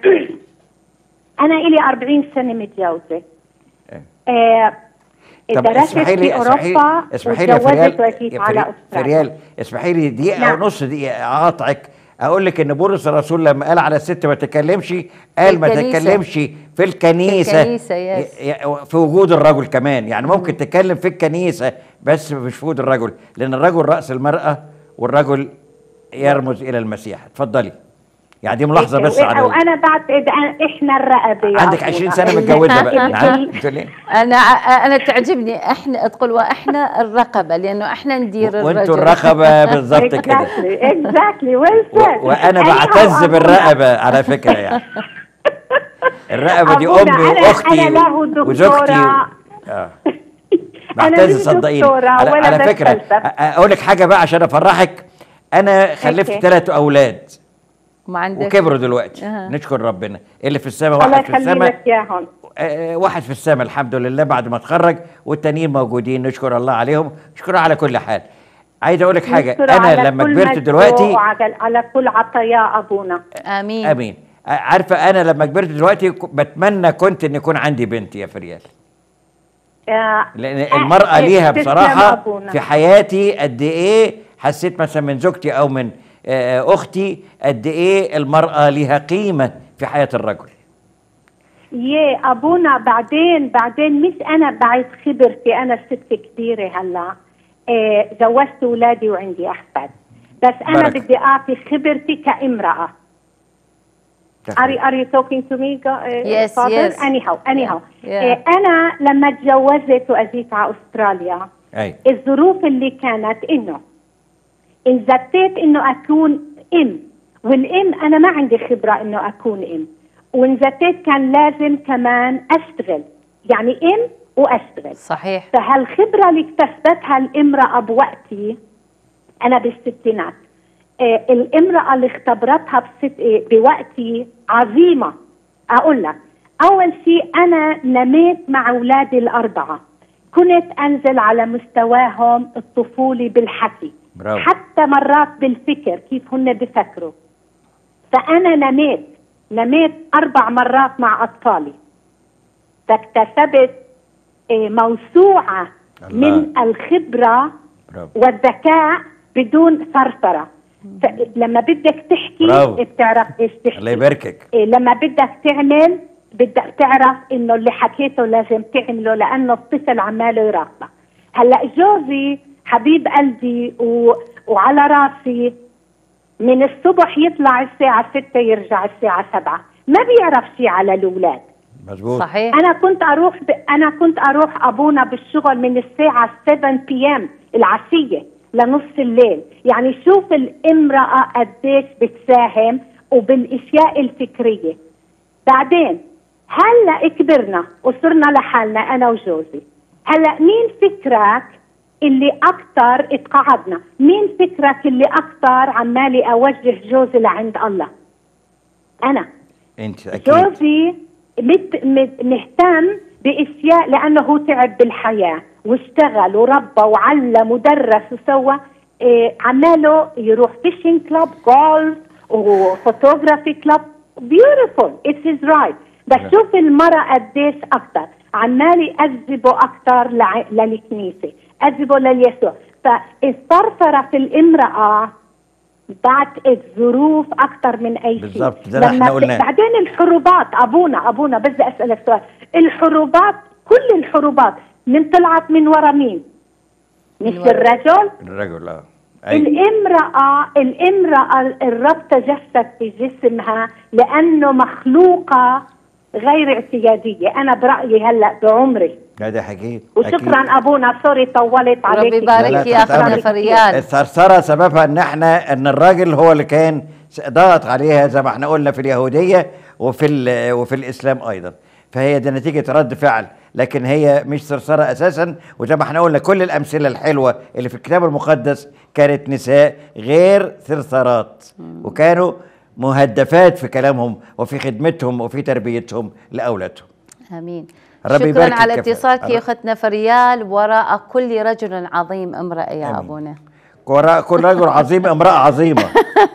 انا الي 40 سنه متجوزه إيه. إيه، طب درست اسمحي لي في اسمحي اوروبا اسمحي لي يا وتجوزت فريال وجيت يا على فري- استراليا فريال اسمحي لي دقيقة نعم. ونص دقيقة اقاطعك اقول لك ان بولس الرسول لما قال على الست ما تتكلمش قال ما الكنيسة. تتكلمش في الكنيسة الكنيسة، يس. ي- ي- في وجود الرجل كمان يعني ممكن تتكلم في الكنيسة بس مش في وجود الرجل لان الرجل رأس المرأة والرجل يرمز الى المسيح اتفضلي يعني دي ملاحظة بس على ال- وانا بعتقد أنا- احنا الرقبه يا عندك أبونا. 20 سنة اللي- متجوزة بقى اللي- نعم بتقول ايه انا انا تعجبني احنا تقول واحنا الرقبه لانه احنا ندير الرجل وانتوا الرقبة بالظبط كده exactly exactly well و- said وانا Anyhow, بعتز أبونا- بالرقبه على فكره يعني الرقبه دي أبونا، امي أنا- واختي أنا له دكتورة. وزوجتي اه أنا بعتز مش صدقيني دكتورة على, ولا على فكره بتفلسف. أ- اقول لك حاجه بقى عشان افرحك انا خلفت أوكي. ثلاث اولاد ما عندك وكبروا دلوقتي أها. نشكر ربنا اللي في السماء الله واحد في يخلي السماء لك اياهم آه، واحد في السماء الحمد لله بعد ما اتخرج والتانيين موجودين نشكر الله عليهم نشكره على كل حال عايز اقول لك حاجه نشكره على انا لما كل كبرت مجده دلوقتي وعلى على كل عطاياه ابونا امين امين آه، عارفه انا لما كبرت دلوقتي ك- بتمنى كنت ان يكون عندي بنت يا فريال آه، لان آه، المراه ليها تسلم بصراحه أبونا. في حياتي قد ايه حسيت مثلا من زوجتي او من آه، اختي قد ايه المراه ليها قيمه في حياه الرجل يا ابونا بعدين بعدين مش انا بعد خبرتي انا ست كبيره هلا إيه جوزت اولادي وعندي احفاد بس انا بركة. بدي اعطي خبرتي كامراه Are, you- are you talking to me, go- uh, Yes, father? yes. Anyhow, anyhow. Yeah. إيه أنا لما تجوزت وأجيت على أستراليا اي الظروف اللي كانت إنه انزتيت إنه أكون أم والأم أنا ما عندي خبرة إنه أكون أم وانزتيت كان لازم كمان أشتغل يعني أم وأشتغل صحيح فهالخبرة اللي اكتسبتها الامرأة بوقتي أنا بالستينات آه الامرأة اللي اختبرتها بست آه بوقتي عظيمة أقول لك أول شيء أنا نميت مع أولادي الأربعة كنت أنزل على مستواهم الطفولي بالحكي برافو. حتى مرات بالفكر كيف هن بفكروا فأنا نميت نميت أربع مرات مع أطفالي فاكتسبت آه، موسوعة الله. من الخبرة برافو والذكاء بدون ثرثرة ف- لما بدك تحكي برافو. بتعرف ايش تحكي الله يباركك إيه لما بدك تعمل بدك تعرف انه اللي حكيته لازم تعمله لانه الطفل عماله يراقبك هلا جوزي حبيب قلبي و... وعلى راسي من الصبح يطلع الساعة ستة يرجع الساعة سبعة ما بيعرف شيء على الأولاد مظبوط صحيح انا كنت اروح ب... انا كنت اروح ابونا بالشغل من الساعه 7 بي ام العشيه لنص الليل يعني شوف الامراه قديش بتساهم وبالاشياء الفكريه بعدين هلا كبرنا وصرنا لحالنا انا وجوزي هلا مين فكرك اللي اكثر اتقعدنا مين فكرك اللي اكثر عمالي اوجه جوزي لعند الله انا انت اكيد جوزي مت مت مهتم باشياء لانه هو تعب بالحياه واشتغل وربى وعلم ودرس وسوى إيه عماله يروح فيشنج كلاب جولف وفوتوغرافي كلاب beautiful it is right بس نعم. شوف المرأة قديش أكثر عمال يأذبوا أكثر لع- للكنيسة أذبوا لليسوع فاسترسرت الامرأة بعد الظروف أكثر من أي شيء بالضبط، ده اللي لما احنا ت- قلناه. بعدين الحروبات أبونا أبونا بدي أسألك سؤال الحروبات كل الحروبات من طلعت من ورا مين؟ مش ورا. الرجل الرجل اه أي. الامرأة الامرأة الرب تجسد في جسمها لأنه مخلوقة غير اعتيادية أنا برأيي هلا بعمري هذا حكيت وشكرا أبونا سوري طولت عليك ربي يبارك يا اخونا فريال الثرثرة سببها ان احنا ان الراجل هو اللي كان ضغط عليها زي ما احنا قلنا في اليهودية وفي ال- وفي الاسلام ايضا فهي دي نتيجة رد فعل لكن هي مش ثرثرة اساسا وزي ما احنا قلنا كل الامثلة الحلوة اللي في الكتاب المقدس كانت نساء غير ثرثرات وكانوا مهدفات في كلامهم وفي خدمتهم وفي تربيتهم لاولادهم امين ربي شكرا يبارك على الكفاءة. اتصالك يا رب- اختنا فريال وراء كل رجل عظيم امراه يا آمين. ابونا وراء كل رجل عظيم امرأة عظيمة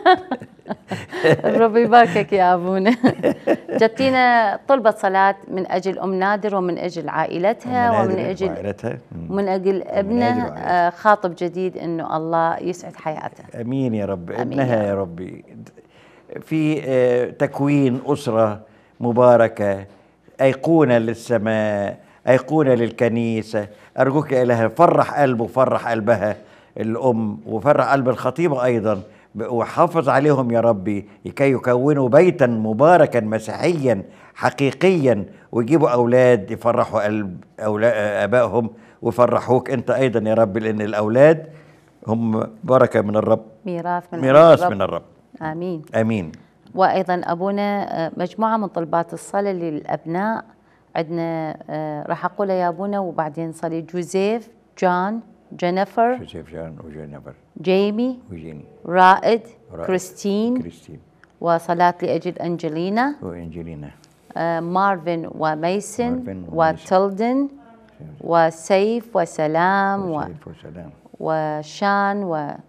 ربي يباركك يا ابونا جبتينا طلبة صلاة من اجل ام نادر ومن اجل عائلتها ومن نادر اجل وعائلتها. مم. ومن اجل ابنه وعائلتها. آه، خاطب جديد انه الله يسعد حياته امين يا رب آمين ابنها يا يا ربي في آه، تكوين اسره مباركه ايقونه للسماء ايقونه للكنيسه ارجوك يا اله فرح قلبه فرح قلبها الام وفرح قلب الخطيبه ايضا ب- وحافظ عليهم يا ربي لكي يكونوا بيتا مباركا مسيحيا حقيقيا ويجيبوا اولاد يفرحوا قلب أولا ابائهم ويفرحوك انت ايضا يا رب لان الاولاد هم بركه من الرب ميراث من ميراث الرب. من الرب امين امين وايضا ابونا آه، مجموعه من طلبات الصلاه للابناء عندنا آه، راح اقولها يا ابونا وبعدين نصلي جوزيف جون جينيفر جوزيف جان وجينيفر جيمي وجيني رائد رائد. كريستين كريستين وصلاة لأجل أنجلينا وانجلينا آه، مارفن وميسن مارفن وميسن. وتلدن وسيف وسلام و- وسيف وسلام وشان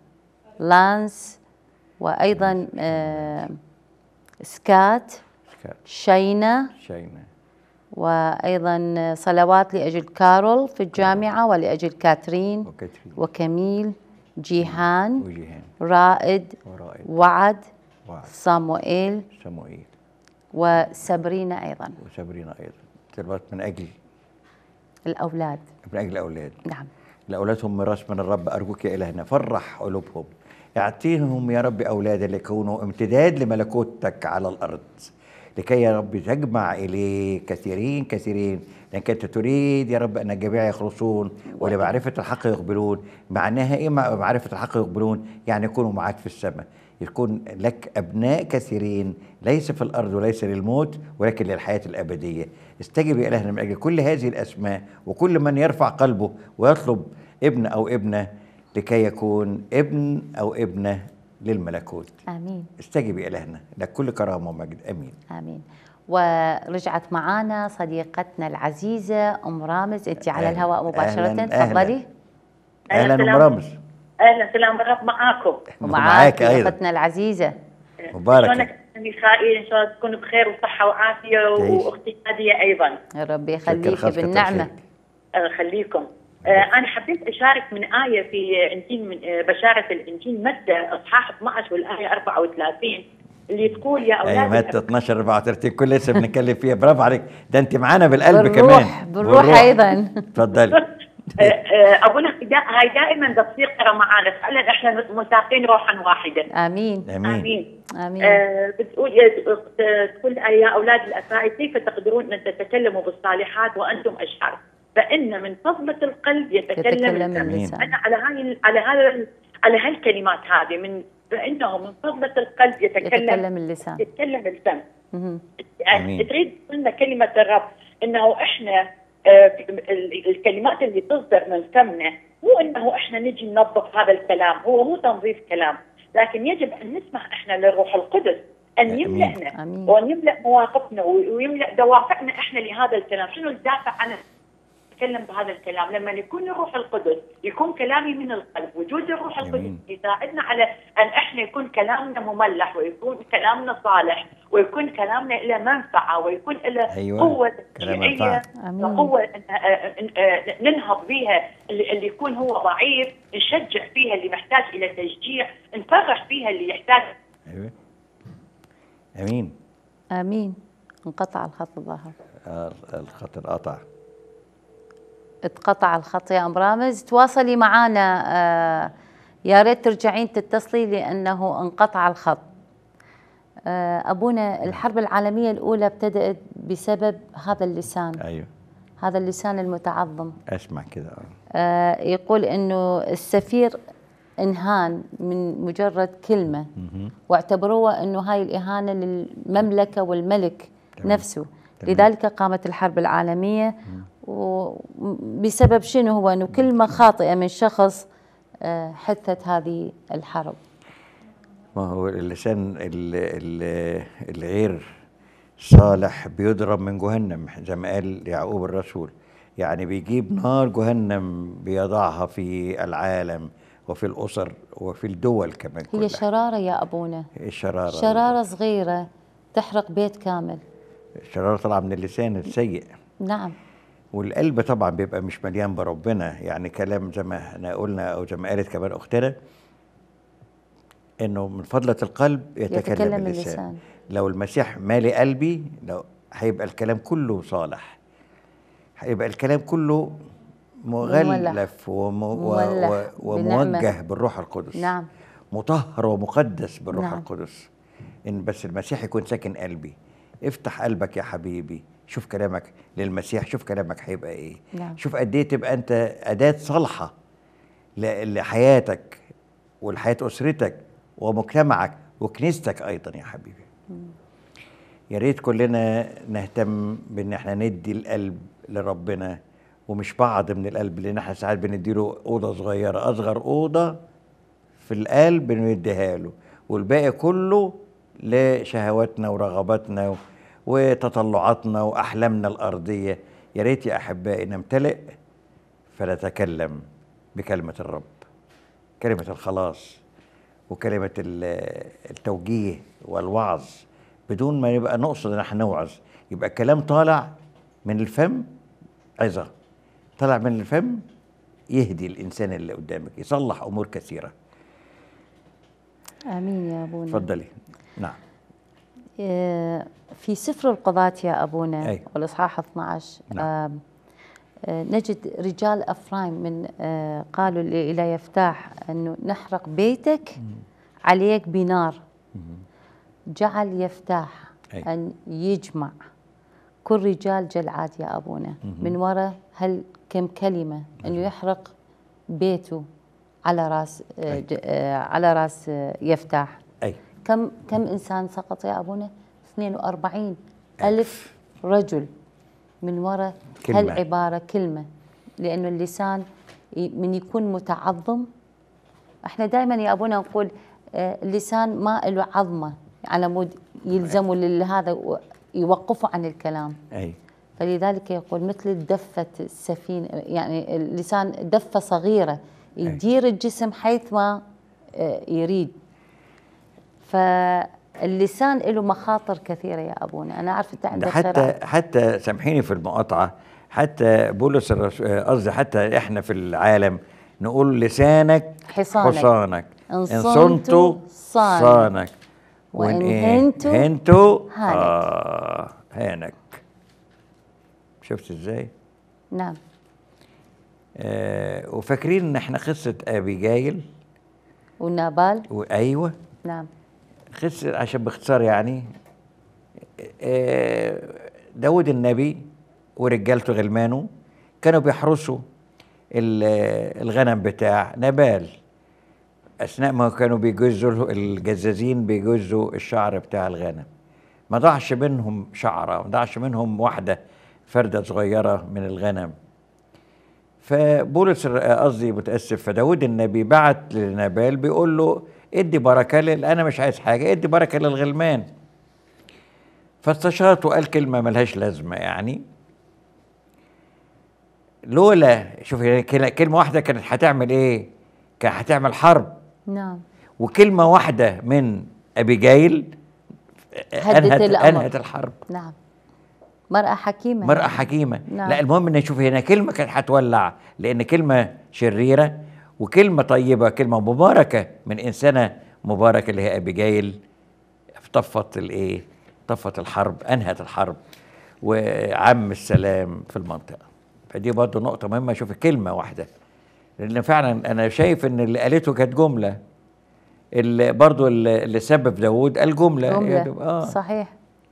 ولانس وأيضا آه، سكات سكات شينا شينا وأيضا صلوات لأجل كارول في الجامعة ولأجل كاترين وكاترين وكميل جيهان وجيهان رائد ورائد وعد وعد صاموئيل سموئيل وسبرينا أيضا وسابرينا ايضا طلبات من اجل الأولاد من اجل الاولاد نعم الاولاد هم ميراث من الرب ارجوك يا الهنا فرح قلوبهم اعطيهم يا رب اولادا ليكونوا امتداد لملكوتك على الارض لكي يا رب تجمع اليه كثيرين كثيرين لانك انت تريد يا رب ان الجميع يخلصون ولمعرفه الحق يقبلون معناها ايه مع- معرفه الحق يقبلون يعني يكونوا معاك في السماء يكون لك ابناء كثيرين ليس في الارض وليس للموت ولكن للحياه الابديه استجب يا الهنا من اجل كل هذه الاسماء وكل من يرفع قلبه ويطلب ابن او ابنه لكي يكون ابن او ابنه للملكوت آمين استجب يا الهنا لك كل كرامه ومجد امين آمين ورجعت معانا صديقتنا العزيزة أم رامز أنت على أهلاً، الهواء مباشرة أهلاً، أهلاً. تفضلي اهلا ام سلام. رامز اهلا سلام الرب معاكم ومعاك ايضا أختنا العزيزة مباركة. شلونك ميخائيل ان شاء الله تكون بخير وصحه وعافيه تعيش. واختي ناديه ايضا يا رب شكر يخليك خاص كتر بالنعمة خيرك. الله يخليكم آه انا حبيت اشارك من ايه في انجيل من آه بشاره الانجيل متى اصحاح 12 والايه 34 اللي تقول يا اولاد اي متى 12 34 كل لسه بنتكلم فيها برافو عليك ده انت معانا بالقلب بالروح كمان بالروح أيضا اتفضلي آه، آه، ابونا دا- هاي دائما بتصير ترى معانا فعلا احنا مساقين روحا واحده آمين امين امين آمين آه، بتقول آه، تقول يا اولاد الافاعي كيف تقدرون ان تتكلموا بالصالحات وانتم اشعار فان من فضله القلب يتكلم يتكلم الفم. اللسان انا على هاي على هذا على هالكلمات هذه من فانه من فضله القلب يتكلم يتكلم اللسان يتكلم الفم مهم. آمين. تريد قلنا كلمة الرب انه احنا آه، في ال- الكلمات اللي تصدر من فمنا مو انه احنا نجي ننظف هذا الكلام هو مو تنظيف كلام لكن يجب ان نسمح احنا للروح القدس ان آمين. يملأنا آمين. وان يملأ مواقفنا ويملأ دوافعنا احنا لهذا الكلام شنو الدافع عن نتكلم بهذا الكلام لما يكون الروح القدس يكون كلامي من القلب وجود الروح القدس جميل. يساعدنا على ان احنا يكون كلامنا مملح ويكون كلامنا صالح ويكون كلامنا له منفعه ويكون له أيوة. قوه كلام تشجيعيه منفعة. آمين. وقوه آه، آه، آه، ننهض بها اللي اللي يكون هو ضعيف نشجع فيها اللي محتاج الى تشجيع نفرح فيها اللي يحتاج ايوه امين امين انقطع الخط الظاهر آه، الخط انقطع اتقطع الخط يا ام رامز تواصلي معنا آه يا ريت ترجعين تتصلي لانه انقطع الخط آه ابونا الحرب العالميه الاولى ابتدات بسبب هذا اللسان ايوه هذا اللسان المتعظم اسمع كده آه. آه يقول انه السفير انهان من مجرد كلمه واعتبروه انه هاي الاهانه للمملكه والملك تمام. نفسه تمام. لذلك قامت الحرب العالميه وبسبب شنو هو انه كلمه خاطئه من شخص آه، حثت هذه الحرب ما هو اللسان ال- ال- الغير صالح بيضرب من جهنم زي ما قال يعقوب الرسول يعني بيجيب نار جهنم بيضعها في العالم وفي الأسر وفي الدول كمان هي كلها شراره يا ابونا الشرارة شراره صغيره تحرق بيت كامل الشرارة طالعة من اللسان السيء نعم والقلب طبعا بيبقى مش مليان بربنا يعني كلام زي ما احنا قلنا او زي ما قالت كمان اختنا انه من فضلة القلب يتكلم, يتكلم اللسان. اللسان. لو المسيح مالي قلبي لو هيبقى الكلام كله صالح هيبقى الكلام كله مغلف وم... و... مولح و... وموجه بنعمة. بالروح القدس نعم مطهر ومقدس بالروح نعم. نعم. القدس ان بس المسيح يكون ساكن قلبي افتح قلبك يا حبيبي شوف كلامك للمسيح شوف كلامك هيبقى ايه نعم. شوف قد ايه تبقى انت اداه صالحه ل- لحياتك ولحياه اسرتك ومجتمعك وكنيستك ايضا يا حبيبي يا ريت كلنا نهتم بان احنا ندي القلب لربنا ومش بعض من القلب لان احنا ساعات بنديله اوضه صغيره اصغر اوضه في القلب بنديها له والباقي كله لشهواتنا ورغباتنا و- وتطلعاتنا واحلامنا الارضيه يا ريت يا احبائي نمتلئ فنتكلم بكلمه الرب كلمه الخلاص وكلمه ال- التوجيه والوعظ بدون ما نبقى نقصد ان احنا نوعظ يبقى الكلام طالع من الفم عظه طالع من الفم يهدي الانسان اللي قدامك يصلح امور كثيره امين يا ابونا اتفضلي نعم آه، في سفر القضاة يا أبونا أي. والإصحاح 12 نعم. آه، آه، نجد رجال أفرايم من آه، قالوا ل- إلى يفتاح أنه نحرق بيتك عليك بنار جعل يفتاح أي. أن يجمع كل رجال جلعاد يا أبونا من وراء هل كم كلمة أنه يحرق بيته على راس آه، أي. ج- آه، على راس آه، يفتاح اي كم كم انسان سقط يا ابونا 42 الف رجل من وراء كلمة. هالعباره كلمه لانه اللسان ي- من يكون متعظم احنا دائما يا ابونا نقول آه، اللسان ما له عظمه على مود يلزموا لهذا يوقفوا عن الكلام اي فلذلك يقول مثل دفة السفينة يعني اللسان دفة صغيرة يدير الجسم حيث ما آه، يريد فاللسان له مخاطر كثيرة يا أبونا أنا أعرف أنت ده عندك حتى خبرة. حتى سامحيني في المقاطعه حتى بولس الرس- آه، قصدي حتى احنا في العالم نقول لسانك حصانك. حصانك إن ان صنت صنت صانك. صانك وإن إيه؟ هنت هنت هانك. آه هانك شفت ازاي؟ نعم آه وفاكرين ان احنا قصه ابيجايل ونابال وايوه نعم قصة عشان باختصار يعني آه، داود النبي ورجالته غلمانه كانوا بيحرسوا ال- الغنم بتاع نبال أثناء ما كانوا بيجزوا الجزازين بيجزوا الشعر بتاع الغنم ما ضاعش منهم شعرة ما ضاعش منهم واحدة فردة صغيرة من الغنم فبولس الر- قصدي متاسف فداود النبي بعت لنبال بيقول له ادي بركه لل انا مش عايز حاجه ادي بركه للغلمان فاستشاط وقال كلمه ملهاش لازمه يعني لولا شوف هي كل- كلمه واحده كانت هتعمل ايه كانت هتعمل حرب نعم وكلمه واحده من ابيجايل هدت انهت الأمر. انهت الحرب نعم مرأة حكيمة مرأة حكيمة نعم. لا المهم ان نشوف هنا كلمة كانت هتولع لأن كلمة شريرة وكلمة طيبة كلمة مباركة من إنسانة مباركة اللي هي أبيجايل طفت الإيه؟ طفت الحرب أنهت الحرب وعم السلام في المنطقة فدي برضه نقطة مهمة شوف كلمة واحدة لأن فعلا أنا شايف إن اللي قالته كانت جملة اللي برضه اللي اللي سبب داوود قال جملة جملة آه. صحيح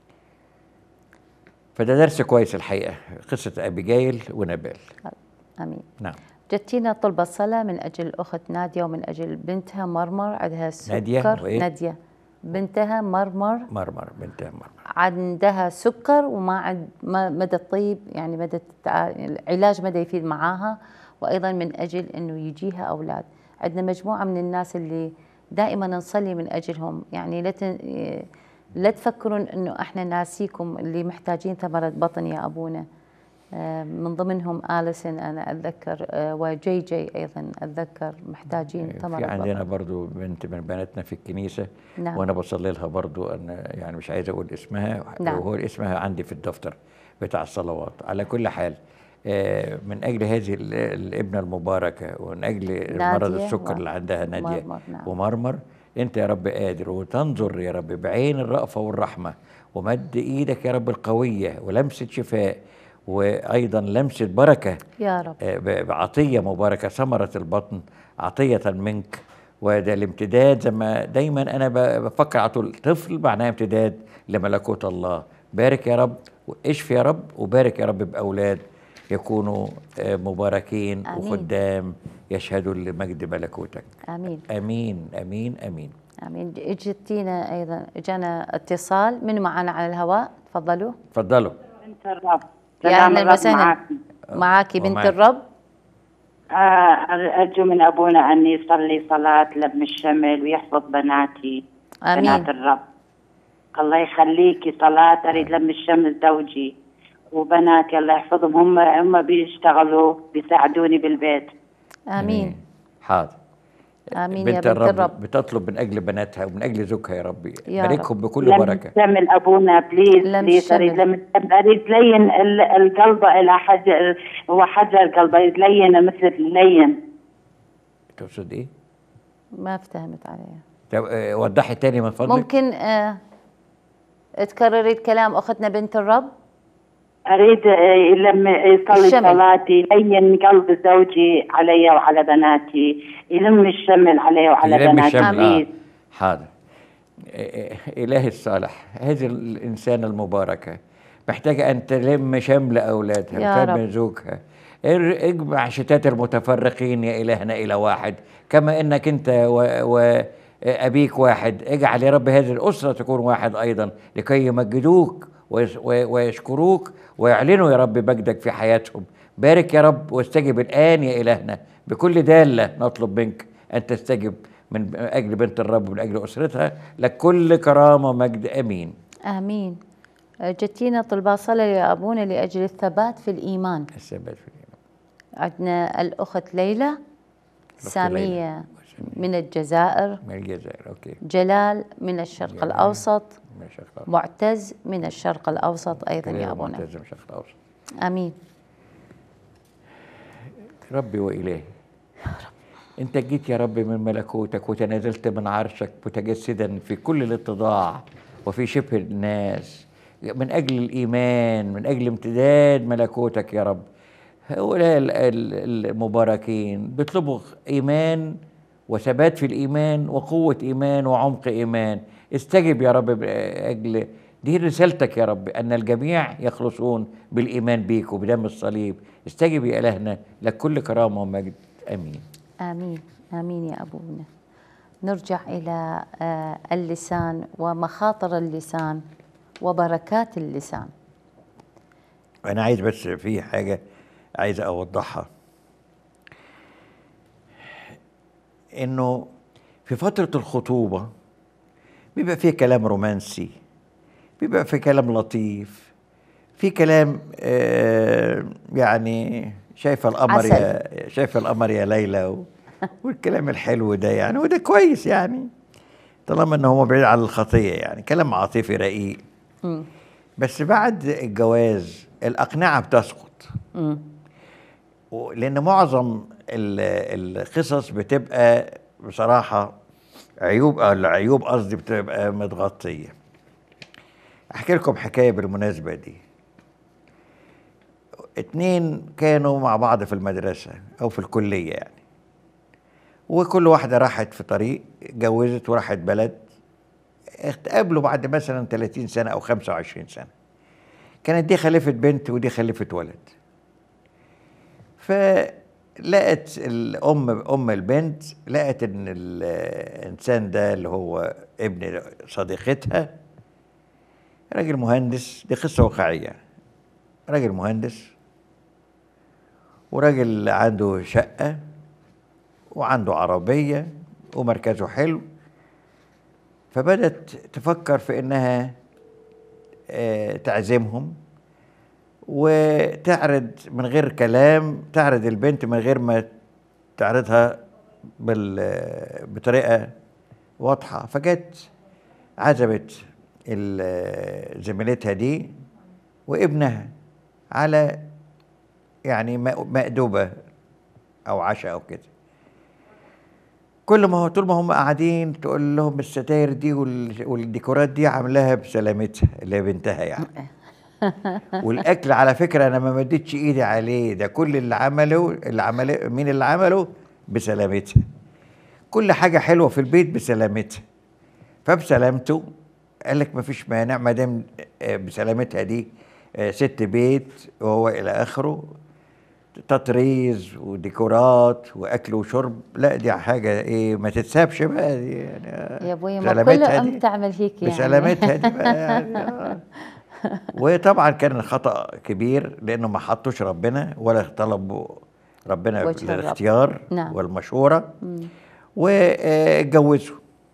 فده درس كويس الحقيقة قصة أبيجايل ونبال امين نعم جتينا طلبة صلاة من أجل الأخت نادية ومن أجل بنتها مرمر عندها سكر نادية وإيه؟ نادية بنتها مرمر مرمر بنتها مرمر عندها سكر وما عند ما مدى الطيب يعني مدى التع- العلاج مدى يفيد معاها وأيضا من أجل أنه يجيها أولاد عندنا مجموعة من الناس اللي دائما نصلي من أجلهم يعني لا تن... لا تفكرون أنه إحنا ناسيكم اللي محتاجين ثمرة بطن يا أبونا آه، من ضمنهم آليسن أنا أتذكر آه، وجي جي أيضا أتذكر محتاجين ثمرة في عندنا بطن برضو بنت من بناتنا في الكنيسة نعم. وأنا بصلي لها برضو أنا يعني مش عايز أقول اسمها نعم. وهو اسمها عندي في الدفتر بتاع الصلوات على كل حال آه، من أجل هذه ال- الابنة المباركة ومن أجل مرض نادية السكر و- اللي عندها نادية ومرمر، نعم. ومرمر أنت يا رب قادر وتنظر يا رب بعين الرأفة والرحمة ومد إيدك يا رب القوية ولمسة شفاء وأيضا لمسة بركة يا رب آه، ب- بعطية مباركة ثمرة البطن عطية منك وده الامتداد زي ما دايما أنا ب- بفكر على طول طفل معناه امتداد لملكوت الله بارك يا رب واشفي يا رب وبارك يا رب بأولاد يكونوا آه، مباركين آمين. وخدام يشهدوا لمجد ملكوتك آمين امين امين امين آمين اجتينا أيضا جانا اتصال من معنا على الهواء تفضلوا تفضلوا بنت الرب يا سلام أهلا الرب وسهلا معاكم. معاكي بنت ومعك. الرب آه، أرجو من أبونا أن يصلي صلاة لم الشمل ويحفظ بناتي آمين بنات الرب الله يخليكي صلاة أريد لم الشمل زوجي وبناتي الله يحفظهم هم هم بيشتغلوا بيساعدوني بالبيت آمين حاضر آمين يا بنت بنت الرب الرب بتطلب من اجل بناتها ومن اجل زوجها يا رب يا باركهم بكل لم بركه الشمل أبونا بليز لم بليز أريد الشمل. لم الشمل أريد لين ال- القلب إلى حجر هو حجر قلب أريد لين مثل اللين تقصد ايه؟ ما افتهمت عليها طب آه، وضحي تاني من فضلك ممكن آه تكرري الكلام أختنا بنت الرب اريد آه، لما يصلي الشمل. صلاتي لين قلب زوجي علي وعلى بناتي يلم الشمل علي وعلى يلم بناتي الشمل آه. بليز. حاضر آه، آه، إلهي الصالح هذه الإنسانة المباركة محتاجة أن تلم شمل أولادها يا وتلم رب. زوجها ار- اجمع شتات المتفرقين يا إلهنا إلى واحد كما إنك أنت وأبيك واحد اجعل يا رب هذه الأسرة تكون واحد أيضا لكي يمجدوك ويس- و- ويشكروك ويعلنوا يا رب مجدك في حياتهم بارك يا رب واستجب الآن يا إلهنا بكل دالة نطلب منك أن تستجب من أجل بنت الرب ومن أجل أسرتها لك كل كرامة ومجد أمين آمين آه، جتينا طلبة صلاة يا أبونا لأجل الثبات في الإيمان الثبات في الإيمان عندنا الأخت ليلى سامية ليلى. من الجزائر من الجزائر أوكي جلال من الشرق جلال. الأوسط من الشرق الأوسط معتز من الشرق الأوسط أيضا يا أبونا معتز من الشرق الأوسط آمين ربي وإلهي أنت جيت يا رب من ملكوتك وتنازلت من عرشك متجسدا في كل الاتضاع وفي شبه الناس من أجل الإيمان من أجل امتداد ملكوتك يا رب هؤلاء ال- ال- المباركين بيطلبوا إيمان وثبات في الإيمان وقوة إيمان وعمق إيمان استجب يا رب بأجل دي رسالتك يا رب أن الجميع يخلصون بالإيمان بيك وبدم الصليب استجب يا إلهنا لك كل كرامة ومجد آمين آمين آمين يا أبونا نرجع إلى آه، اللسان ومخاطر اللسان وبركات اللسان أنا عايز بس في حاجة عايز أوضحها إنه في فترة الخطوبة بيبقى فيه كلام رومانسي بيبقى فيه كلام لطيف في كلام آه، يعني شايفه القمر عسل. يا شايفه القمر يا ليلى و... والكلام الحلو ده يعني وده كويس يعني طالما ان هو بعيد عن الخطيه يعني كلام عاطفي رقيق بس بعد الجواز الاقنعه بتسقط و- لان معظم ال- القصص بتبقى بصراحه عيوب أو العيوب قصدي بتبقى متغطيه احكي لكم حكايه بالمناسبه دي اتنين كانوا مع بعض في المدرسه او في الكليه يعني وكل واحده راحت في طريق اتجوزت وراحت بلد اتقابلوا بعد مثلا 30 سنه او 25 سنه كانت دي خلفت بنت ودي خلفت ولد فلقت الام ام البنت لقت ان الانسان ده اللي هو ابن صديقتها راجل مهندس دي قصه واقعيه راجل مهندس وراجل عنده شقه وعنده عربيه ومركزه حلو فبدت تفكر في انها آه، تعزمهم وتعرض من غير كلام تعرض البنت من غير ما تعرضها بال بطريقه واضحه فجت عزمت ال- زميلتها دي وابنها على يعني مأ- مأدوبة أو عشاء أو كده كل ما هو طول ما هم قاعدين تقول لهم الستاير دي وال- والديكورات دي عاملاها بسلامتها اللي هي بنتها يعني والاكل على فكره انا ما مديتش ايدي عليه ده كل اللي عمله اللي عمله مين اللي عمله بسلامتها كل حاجه حلوه في البيت بسلامتها فبسلامته قال لك ما فيش مانع ما دام آه، بسلامتها دي آه، ست بيت وهو الى اخره تطريز وديكورات واكل وشرب لا دي حاجه ايه ما تتسابش بقى دي يعني آه، يا ابوي ما كل بسلامتها ام دي. تعمل هيك يعني بسلامتها دي بقى يعني آه. وطبعا كان خطأ كبير لانه ما حطوش ربنا ولا طلبوا ربنا وجه الرب. للاختيار نعم. والمشورة واتجوزوا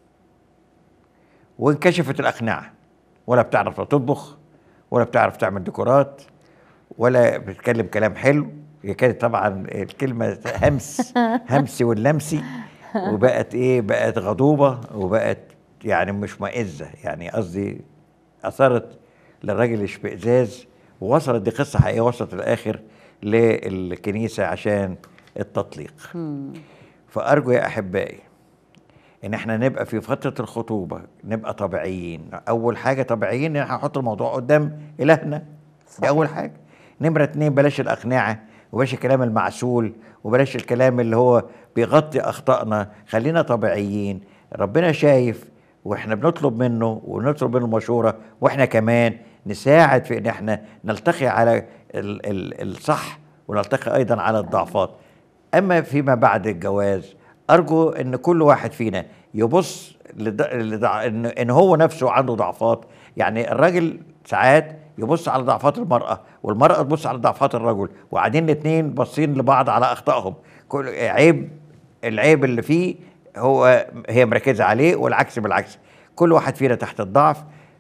وانكشفت الأقنعة ولا بتعرف لا تطبخ ولا بتعرف تعمل ديكورات ولا بتتكلم كلام حلو هي كانت طبعا الكلمة همس همسي واللمسي وبقت ايه بقت غضوبة وبقت يعني مش مائزة يعني قصدي أثرت للراجل اشمئزاز ووصلت دي قصة حقيقية وصلت الآخر للكنيسة عشان التطليق فأرجو يا أحبائي ان احنا نبقى في فتره الخطوبه نبقى طبيعيين اول حاجه طبيعيين ان احنا نحط الموضوع قدام الهنا دي اول حاجه نمره اتنين بلاش الاقنعه وبلاش الكلام المعسول وبلاش الكلام اللي هو بيغطي اخطائنا خلينا طبيعيين ربنا شايف واحنا بنطلب منه ونطلب منه مشوره واحنا كمان نساعد في ان احنا نلتقي على ال ال الصح ونلتقي ايضا على الضعفات اما فيما بعد الجواز ارجو ان كل واحد فينا يبص لد... لدع... إن... ان هو نفسه عنده ضعفات يعني الراجل ساعات يبص على ضعفات المراه والمراه تبص على ضعفات الرجل وقاعدين الاثنين باصين لبعض على اخطائهم كل عيب العيب اللي فيه هو هي مركزه عليه والعكس بالعكس كل واحد فينا تحت الضعف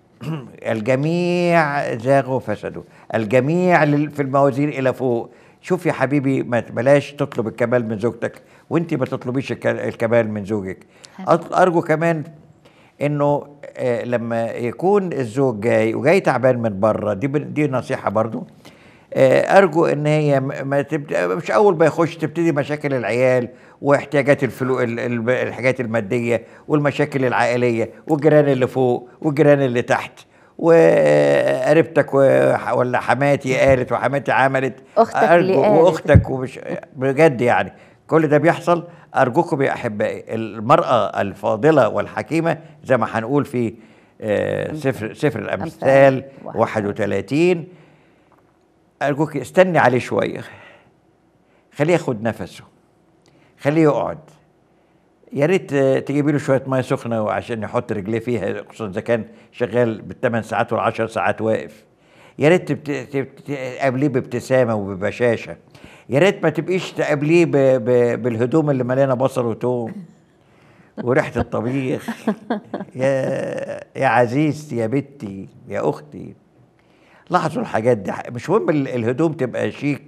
الجميع زاغوا وفسدوا الجميع لل- في الموازين الى فوق شوف يا حبيبي ما بلاش تطلب الكمال من زوجتك وانت ما تطلبيش الك- الكمال من زوجك أط- ارجو كمان انه آه، لما يكون الزوج جاي وجاي تعبان من بره دي بن- دي نصيحه برضو آه، ارجو ان هي م- ما تبت... مش اول ما يخش تبتدي مشاكل العيال واحتياجات الفلو ال- ال- الحاجات الماديه والمشاكل العائليه والجيران اللي فوق والجيران اللي تحت وقريبتك و- ولا حماتي قالت وحماتي عملت أختك اللي أرجو- قالت. واختك ومش بجد يعني كل ده بيحصل ارجوكم يا احبائي المراه الفاضله والحكيمه زي ما هنقول في آه، سفر سفر الامثال 31 ارجوك استني عليه شويه خليه ياخد نفسه خليه يقعد يا ريت آه، تجيبي له شويه ميه سخنه عشان يحط رجليه فيها خصوصا اذا كان شغال بالثمان ساعات والعشر ساعات واقف يا ريت تبت- تبت- تقابليه بابتسامه وببشاشه يا ريت ما تبقيش تقابليه ب- ب- بالهدوم اللي مليانه بصل وتوم وريحه الطبيخ يا يا عزيزتي يا بنتي يا اختي لاحظوا الحاجات دي مش مهم ال- الهدوم تبقى شيك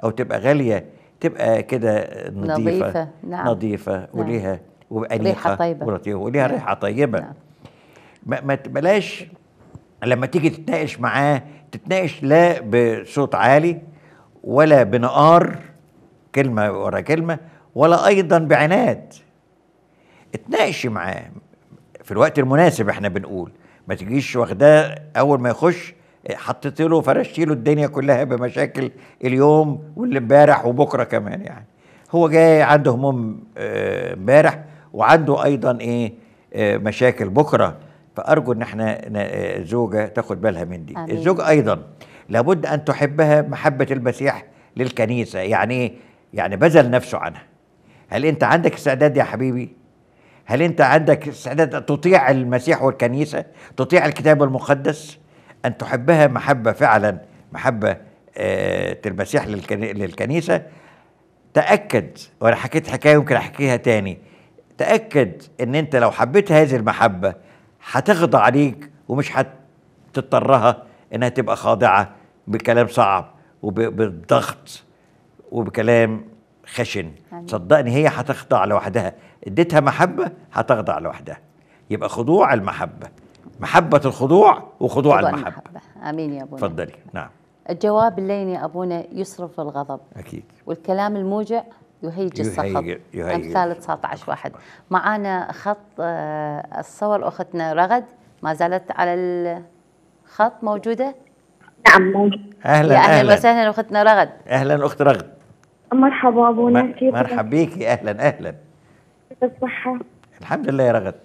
او تبقى غاليه تبقى كده نظيفه نظيفة، نعم. نظيفه وليها وانيقه ريحة طيبة. ولطيفة وليها نعم. ريحه طيبه نعم. ما ما بلاش لما تيجي تتناقش معاه تتناقش لا بصوت عالي ولا بنقار كلمه ورا كلمه ولا ايضا بعناد اتناقشي معاه في الوقت المناسب احنا بنقول ما تجيش واخداه اول ما يخش حطيت له فرشت له الدنيا كلها بمشاكل اليوم واللي امبارح وبكره كمان يعني هو جاي عنده هموم آه، امبارح وعنده ايضا ايه آه، مشاكل بكره فارجو ان احنا ن- آه، الزوجه تاخد بالها من دي آمين. الزوج ايضا لابد ان تحبها محبه المسيح للكنيسه يعني ايه يعني بذل نفسه عنها هل انت عندك استعداد يا حبيبي هل انت عندك استعداد تطيع المسيح والكنيسه تطيع الكتاب المقدس ان تحبها محبه فعلا محبه آه المسيح للكني- للكنيسه تاكد وانا حكيت حكايه يمكن احكيها تاني تاكد ان انت لو حبيت هذه المحبه هتخضع عليك ومش هتضطرها انها تبقى خاضعه بكلام صعب وبالضغط وبكلام خشن آمين. صدقني هي هتخضع لوحدها اديتها محبه هتخضع لوحدها يبقى خضوع المحبه محبه الخضوع وخضوع خضوع المحبه امين يا ابونا تفضلي نعم الجواب اللين يا ابونا يصرف الغضب اكيد والكلام الموجع يهيج السخط يهيج- يهيج. امثال 19 واحد معانا خط آه، الصور اختنا رغد ما زالت على الخط موجوده نعم موجود اهلا يا اهلا اهلا وسهلا اختنا رغد اهلا اخت رغد مرحبا ابونا م- كيف مرحب بيكي اهلا اهلا الصحة الحمد لله يا رغد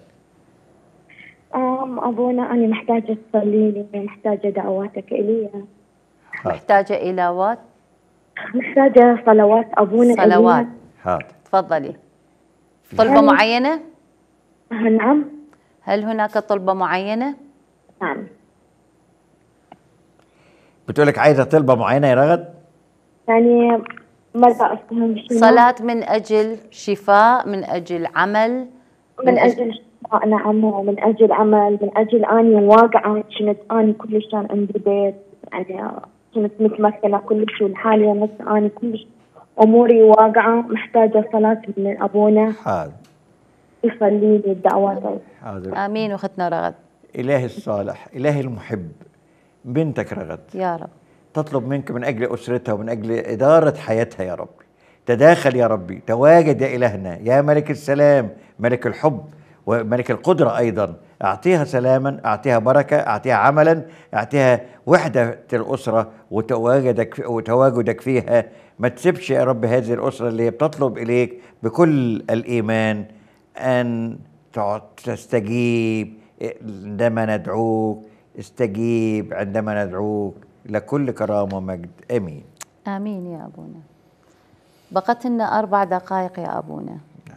أم أبونا أنا محتاجة تصلي لي محتاجة دعواتك إلي حاضر محتاجه الى وات محتاجة صلوات أبونا إلي. صلوات حاضر تفضلي طلبه معينه آه، نعم هل هناك طلبه معينه نعم بتقولك عايزه طلبه معينه يا رغد يعني ما أفهم شنو صلاه من اجل شفاء من اجل عمل من أجل شفاء نعم ومن أجل عمل من أجل أني واقعة كنت أني كلش كان عندي بيت يعني كنت متمكنة كلش والحاليا نفس أني كلش أموري واقعة محتاجة صلاة من أبونا حاضر يصلي لي الدعوات حاضر امين اختنا رغد إلهي الصالح إلهي المحب بنتك رغد يا رب تطلب منك من أجل أسرتها ومن أجل إدارة حياتها يا ربي تداخل يا ربي تواجد يا إلهنا يا ملك السلام ملك الحب وملك القدرة أيضا أعطيها سلاما أعطيها بركة أعطيها عملا أعطيها وحدة الأسرة وتواجدك وتواجدك فيها ما تسيبش يا رب هذه الأسرة اللي هي بتطلب إليك بكل الإيمان أن تع- تستجيب عندما ندعوك استجيب عندما ندعوك لكل كرامة ومجد آمين امين يا ابونا بقت لنا اربع دقائق يا ابونا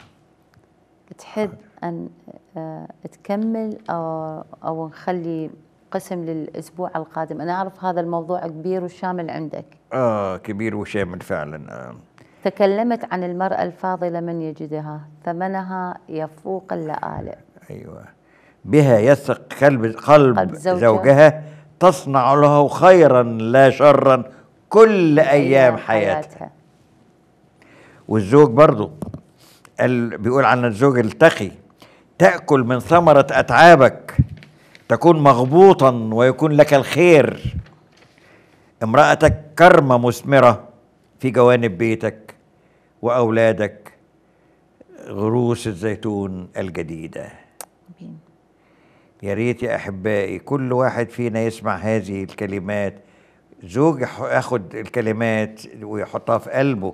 تحب ان آه، تكمل او او نخلي قسم للاسبوع القادم انا اعرف هذا الموضوع كبير وشامل عندك آه كبير وشامل فعلا آه. تكلمت عن المراه الفاضله من يجدها ثمنها يفوق اللآلئ أيوة بها يثق قلب قلب قلب زوجها. زوجها تصنع له خيرا لا شرا كل أيام حياتها والزوج برضو ال- بيقول عن الزوج التقي تأكل من ثمرة أتعابك تكون مغبوطا ويكون لك الخير امرأتك كرمة مثمرة في جوانب بيتك وأولادك غروس الزيتون الجديدة آمين. يا ريت يا احبائي كل واحد فينا يسمع هذه الكلمات زوج يح- ياخد الكلمات ويحطها في قلبه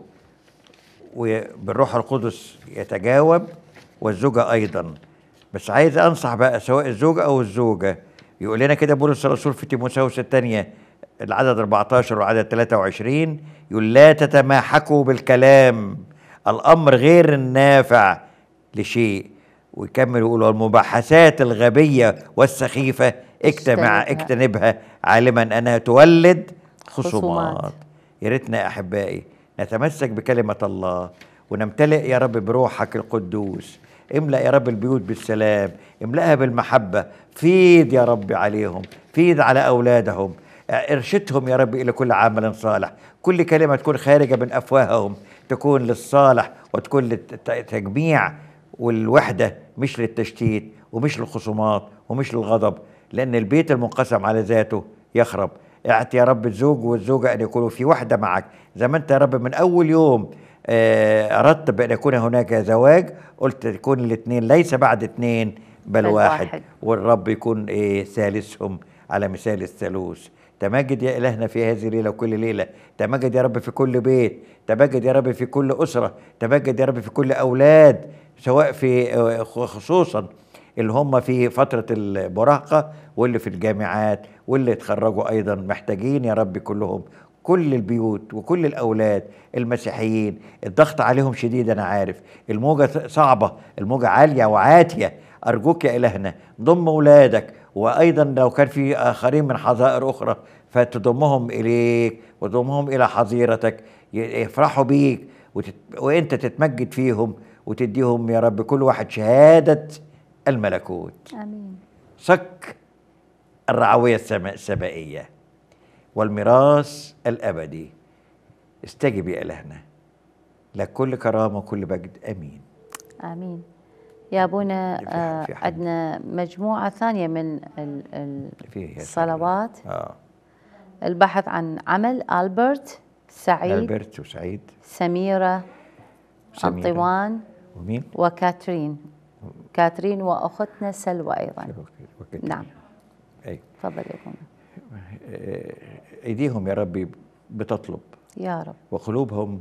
وبالروح القدس يتجاوب والزوجه ايضا بس عايز انصح بقى سواء الزوج او الزوجه يقول لنا كده بولس الرسول في تيموثاوس الثانيه العدد 14 والعدد 23 يقول لا تتماحكوا بالكلام الامر غير النافع لشيء ويكمل يقول والمباحثات الغبيه والسخيفه اجتمع اجتنبها. اجتنبها عالما انها تولد خصومات. خصومات يا ريتنا يا احبائي نتمسك بكلمه الله ونمتلئ يا رب بروحك القدوس املا يا رب البيوت بالسلام املاها بالمحبه فيض يا رب عليهم فيض على اولادهم ارشدهم يا رب إلى كل عمل صالح كل كلمة تكون خارجة من أفواههم تكون للصالح وتكون للتجميع والوحدة مش للتشتيت ومش للخصومات ومش للغضب لأن البيت المنقسم على ذاته يخرب اعط يا رب الزوج والزوجة أن يكونوا في وحدة معك زي ما أنت يا رب من أول يوم آه، أردت بأن يكون هناك زواج قلت يكون الاثنين ليس بعد اثنين بل, بل واحد, واحد. والرب يكون إيه ثالثهم على مثال الثالوث تمجد يا إلهنا في هذه الليلة وكل ليلة تمجد يا رب في كل بيت تمجد يا رب في كل أسرة تمجد يا رب في كل أولاد سواء في آه، خصوصا اللي هم في فترة المراهقة واللي في الجامعات واللي اتخرجوا أيضا محتاجين يا رب كلهم كل البيوت وكل الأولاد المسيحيين الضغط عليهم شديد أنا عارف الموجة صعبة الموجة عالية وعاتية أرجوك يا إلهنا ضم أولادك وأيضا لو كان في آخرين من حظائر أخرى فتضمهم إليك وتضمهم إلى حظيرتك ي- يفرحوا بيك وتت... وأنت تتمجد فيهم وتديهم يا رب كل واحد شهادة الملكوت امين صك الرعوية السما- السمائية والميراث الأبدي استجب يا إلهنا لك كل كرامة وكل مجد أمين امين يا ابونا في- آه، في حد. عندنا مجموعه ثانيه من ال- ال- فيه الصلوات آه البحث عن عمل البرت سعيد ألبرت وسعيد سميره سميرة. انطوان ومين؟ وكاترين كاترين واختنا سلوى ايضا وكده. نعم أي. تفضل يا ابونا آه، أيديهم يا ربي بتطلب يا رب وقلوبهم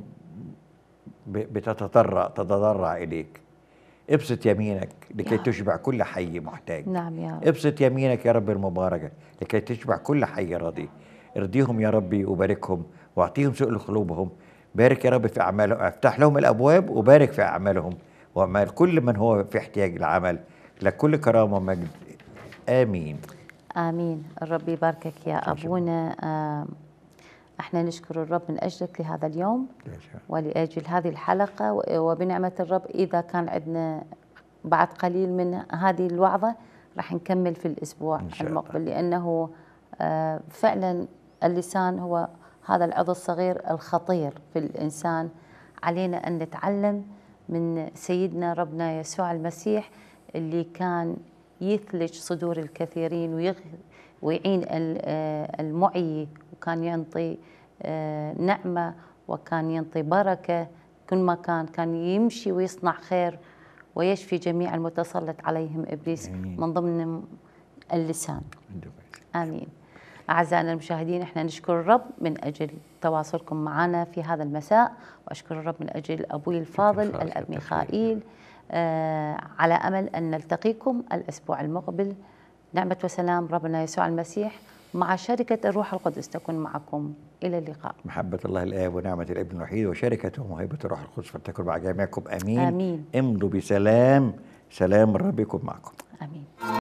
ب- بتتضرع تتضرع إليك ابسط يمينك لكي يا رب. تشبع كل حي محتاج نعم يا رب ابسط يمينك يا رب المباركة لكي تشبع كل حي راضي ارضيهم يا ربي وباركهم واعطيهم سؤل قلوبهم بارك يا رب في أعمالهم افتح لهم الأبواب وبارك في أعمالهم وأعمال كل من هو في احتياج لعمل لك كل كرامة ومجد آمين امين الرب يباركك يا ابونا آم، احنا نشكر الرب من اجلك لهذا اليوم ولاجل هذه الحلقه و- وبنعمه الرب اذا كان عندنا بعد قليل من هذه الوعظه راح نكمل في الاسبوع إن شاء الله. المقبل لانه آه، فعلا اللسان هو هذا العضو الصغير الخطير في الانسان علينا ان نتعلم من سيدنا ربنا يسوع المسيح اللي كان يثلج صدور الكثيرين ويغ ويعين ال- آه، المعي وكان ينطي آه، نعمه وكان ينطي بركه كل ما كان كان يمشي ويصنع خير ويشفي جميع المتسلط عليهم ابليس آمين. من ضمن اللسان امين اعزائنا المشاهدين احنا نشكر الرب من اجل تواصلكم معنا في هذا المساء واشكر الرب من اجل ابوي الفاضل خالص الاب يا ميخائيل آه على امل ان نلتقيكم الاسبوع المقبل نعمه وسلام ربنا يسوع المسيح مع شركه الروح القدس تكون معكم الى اللقاء محبة الله الآب ونعمة الابن الوحيد وشركة وموهبة الروح القدس فلتكن مع جميعكم آمين آمين. امضوا بسلام سلام الرب يكن معكم امين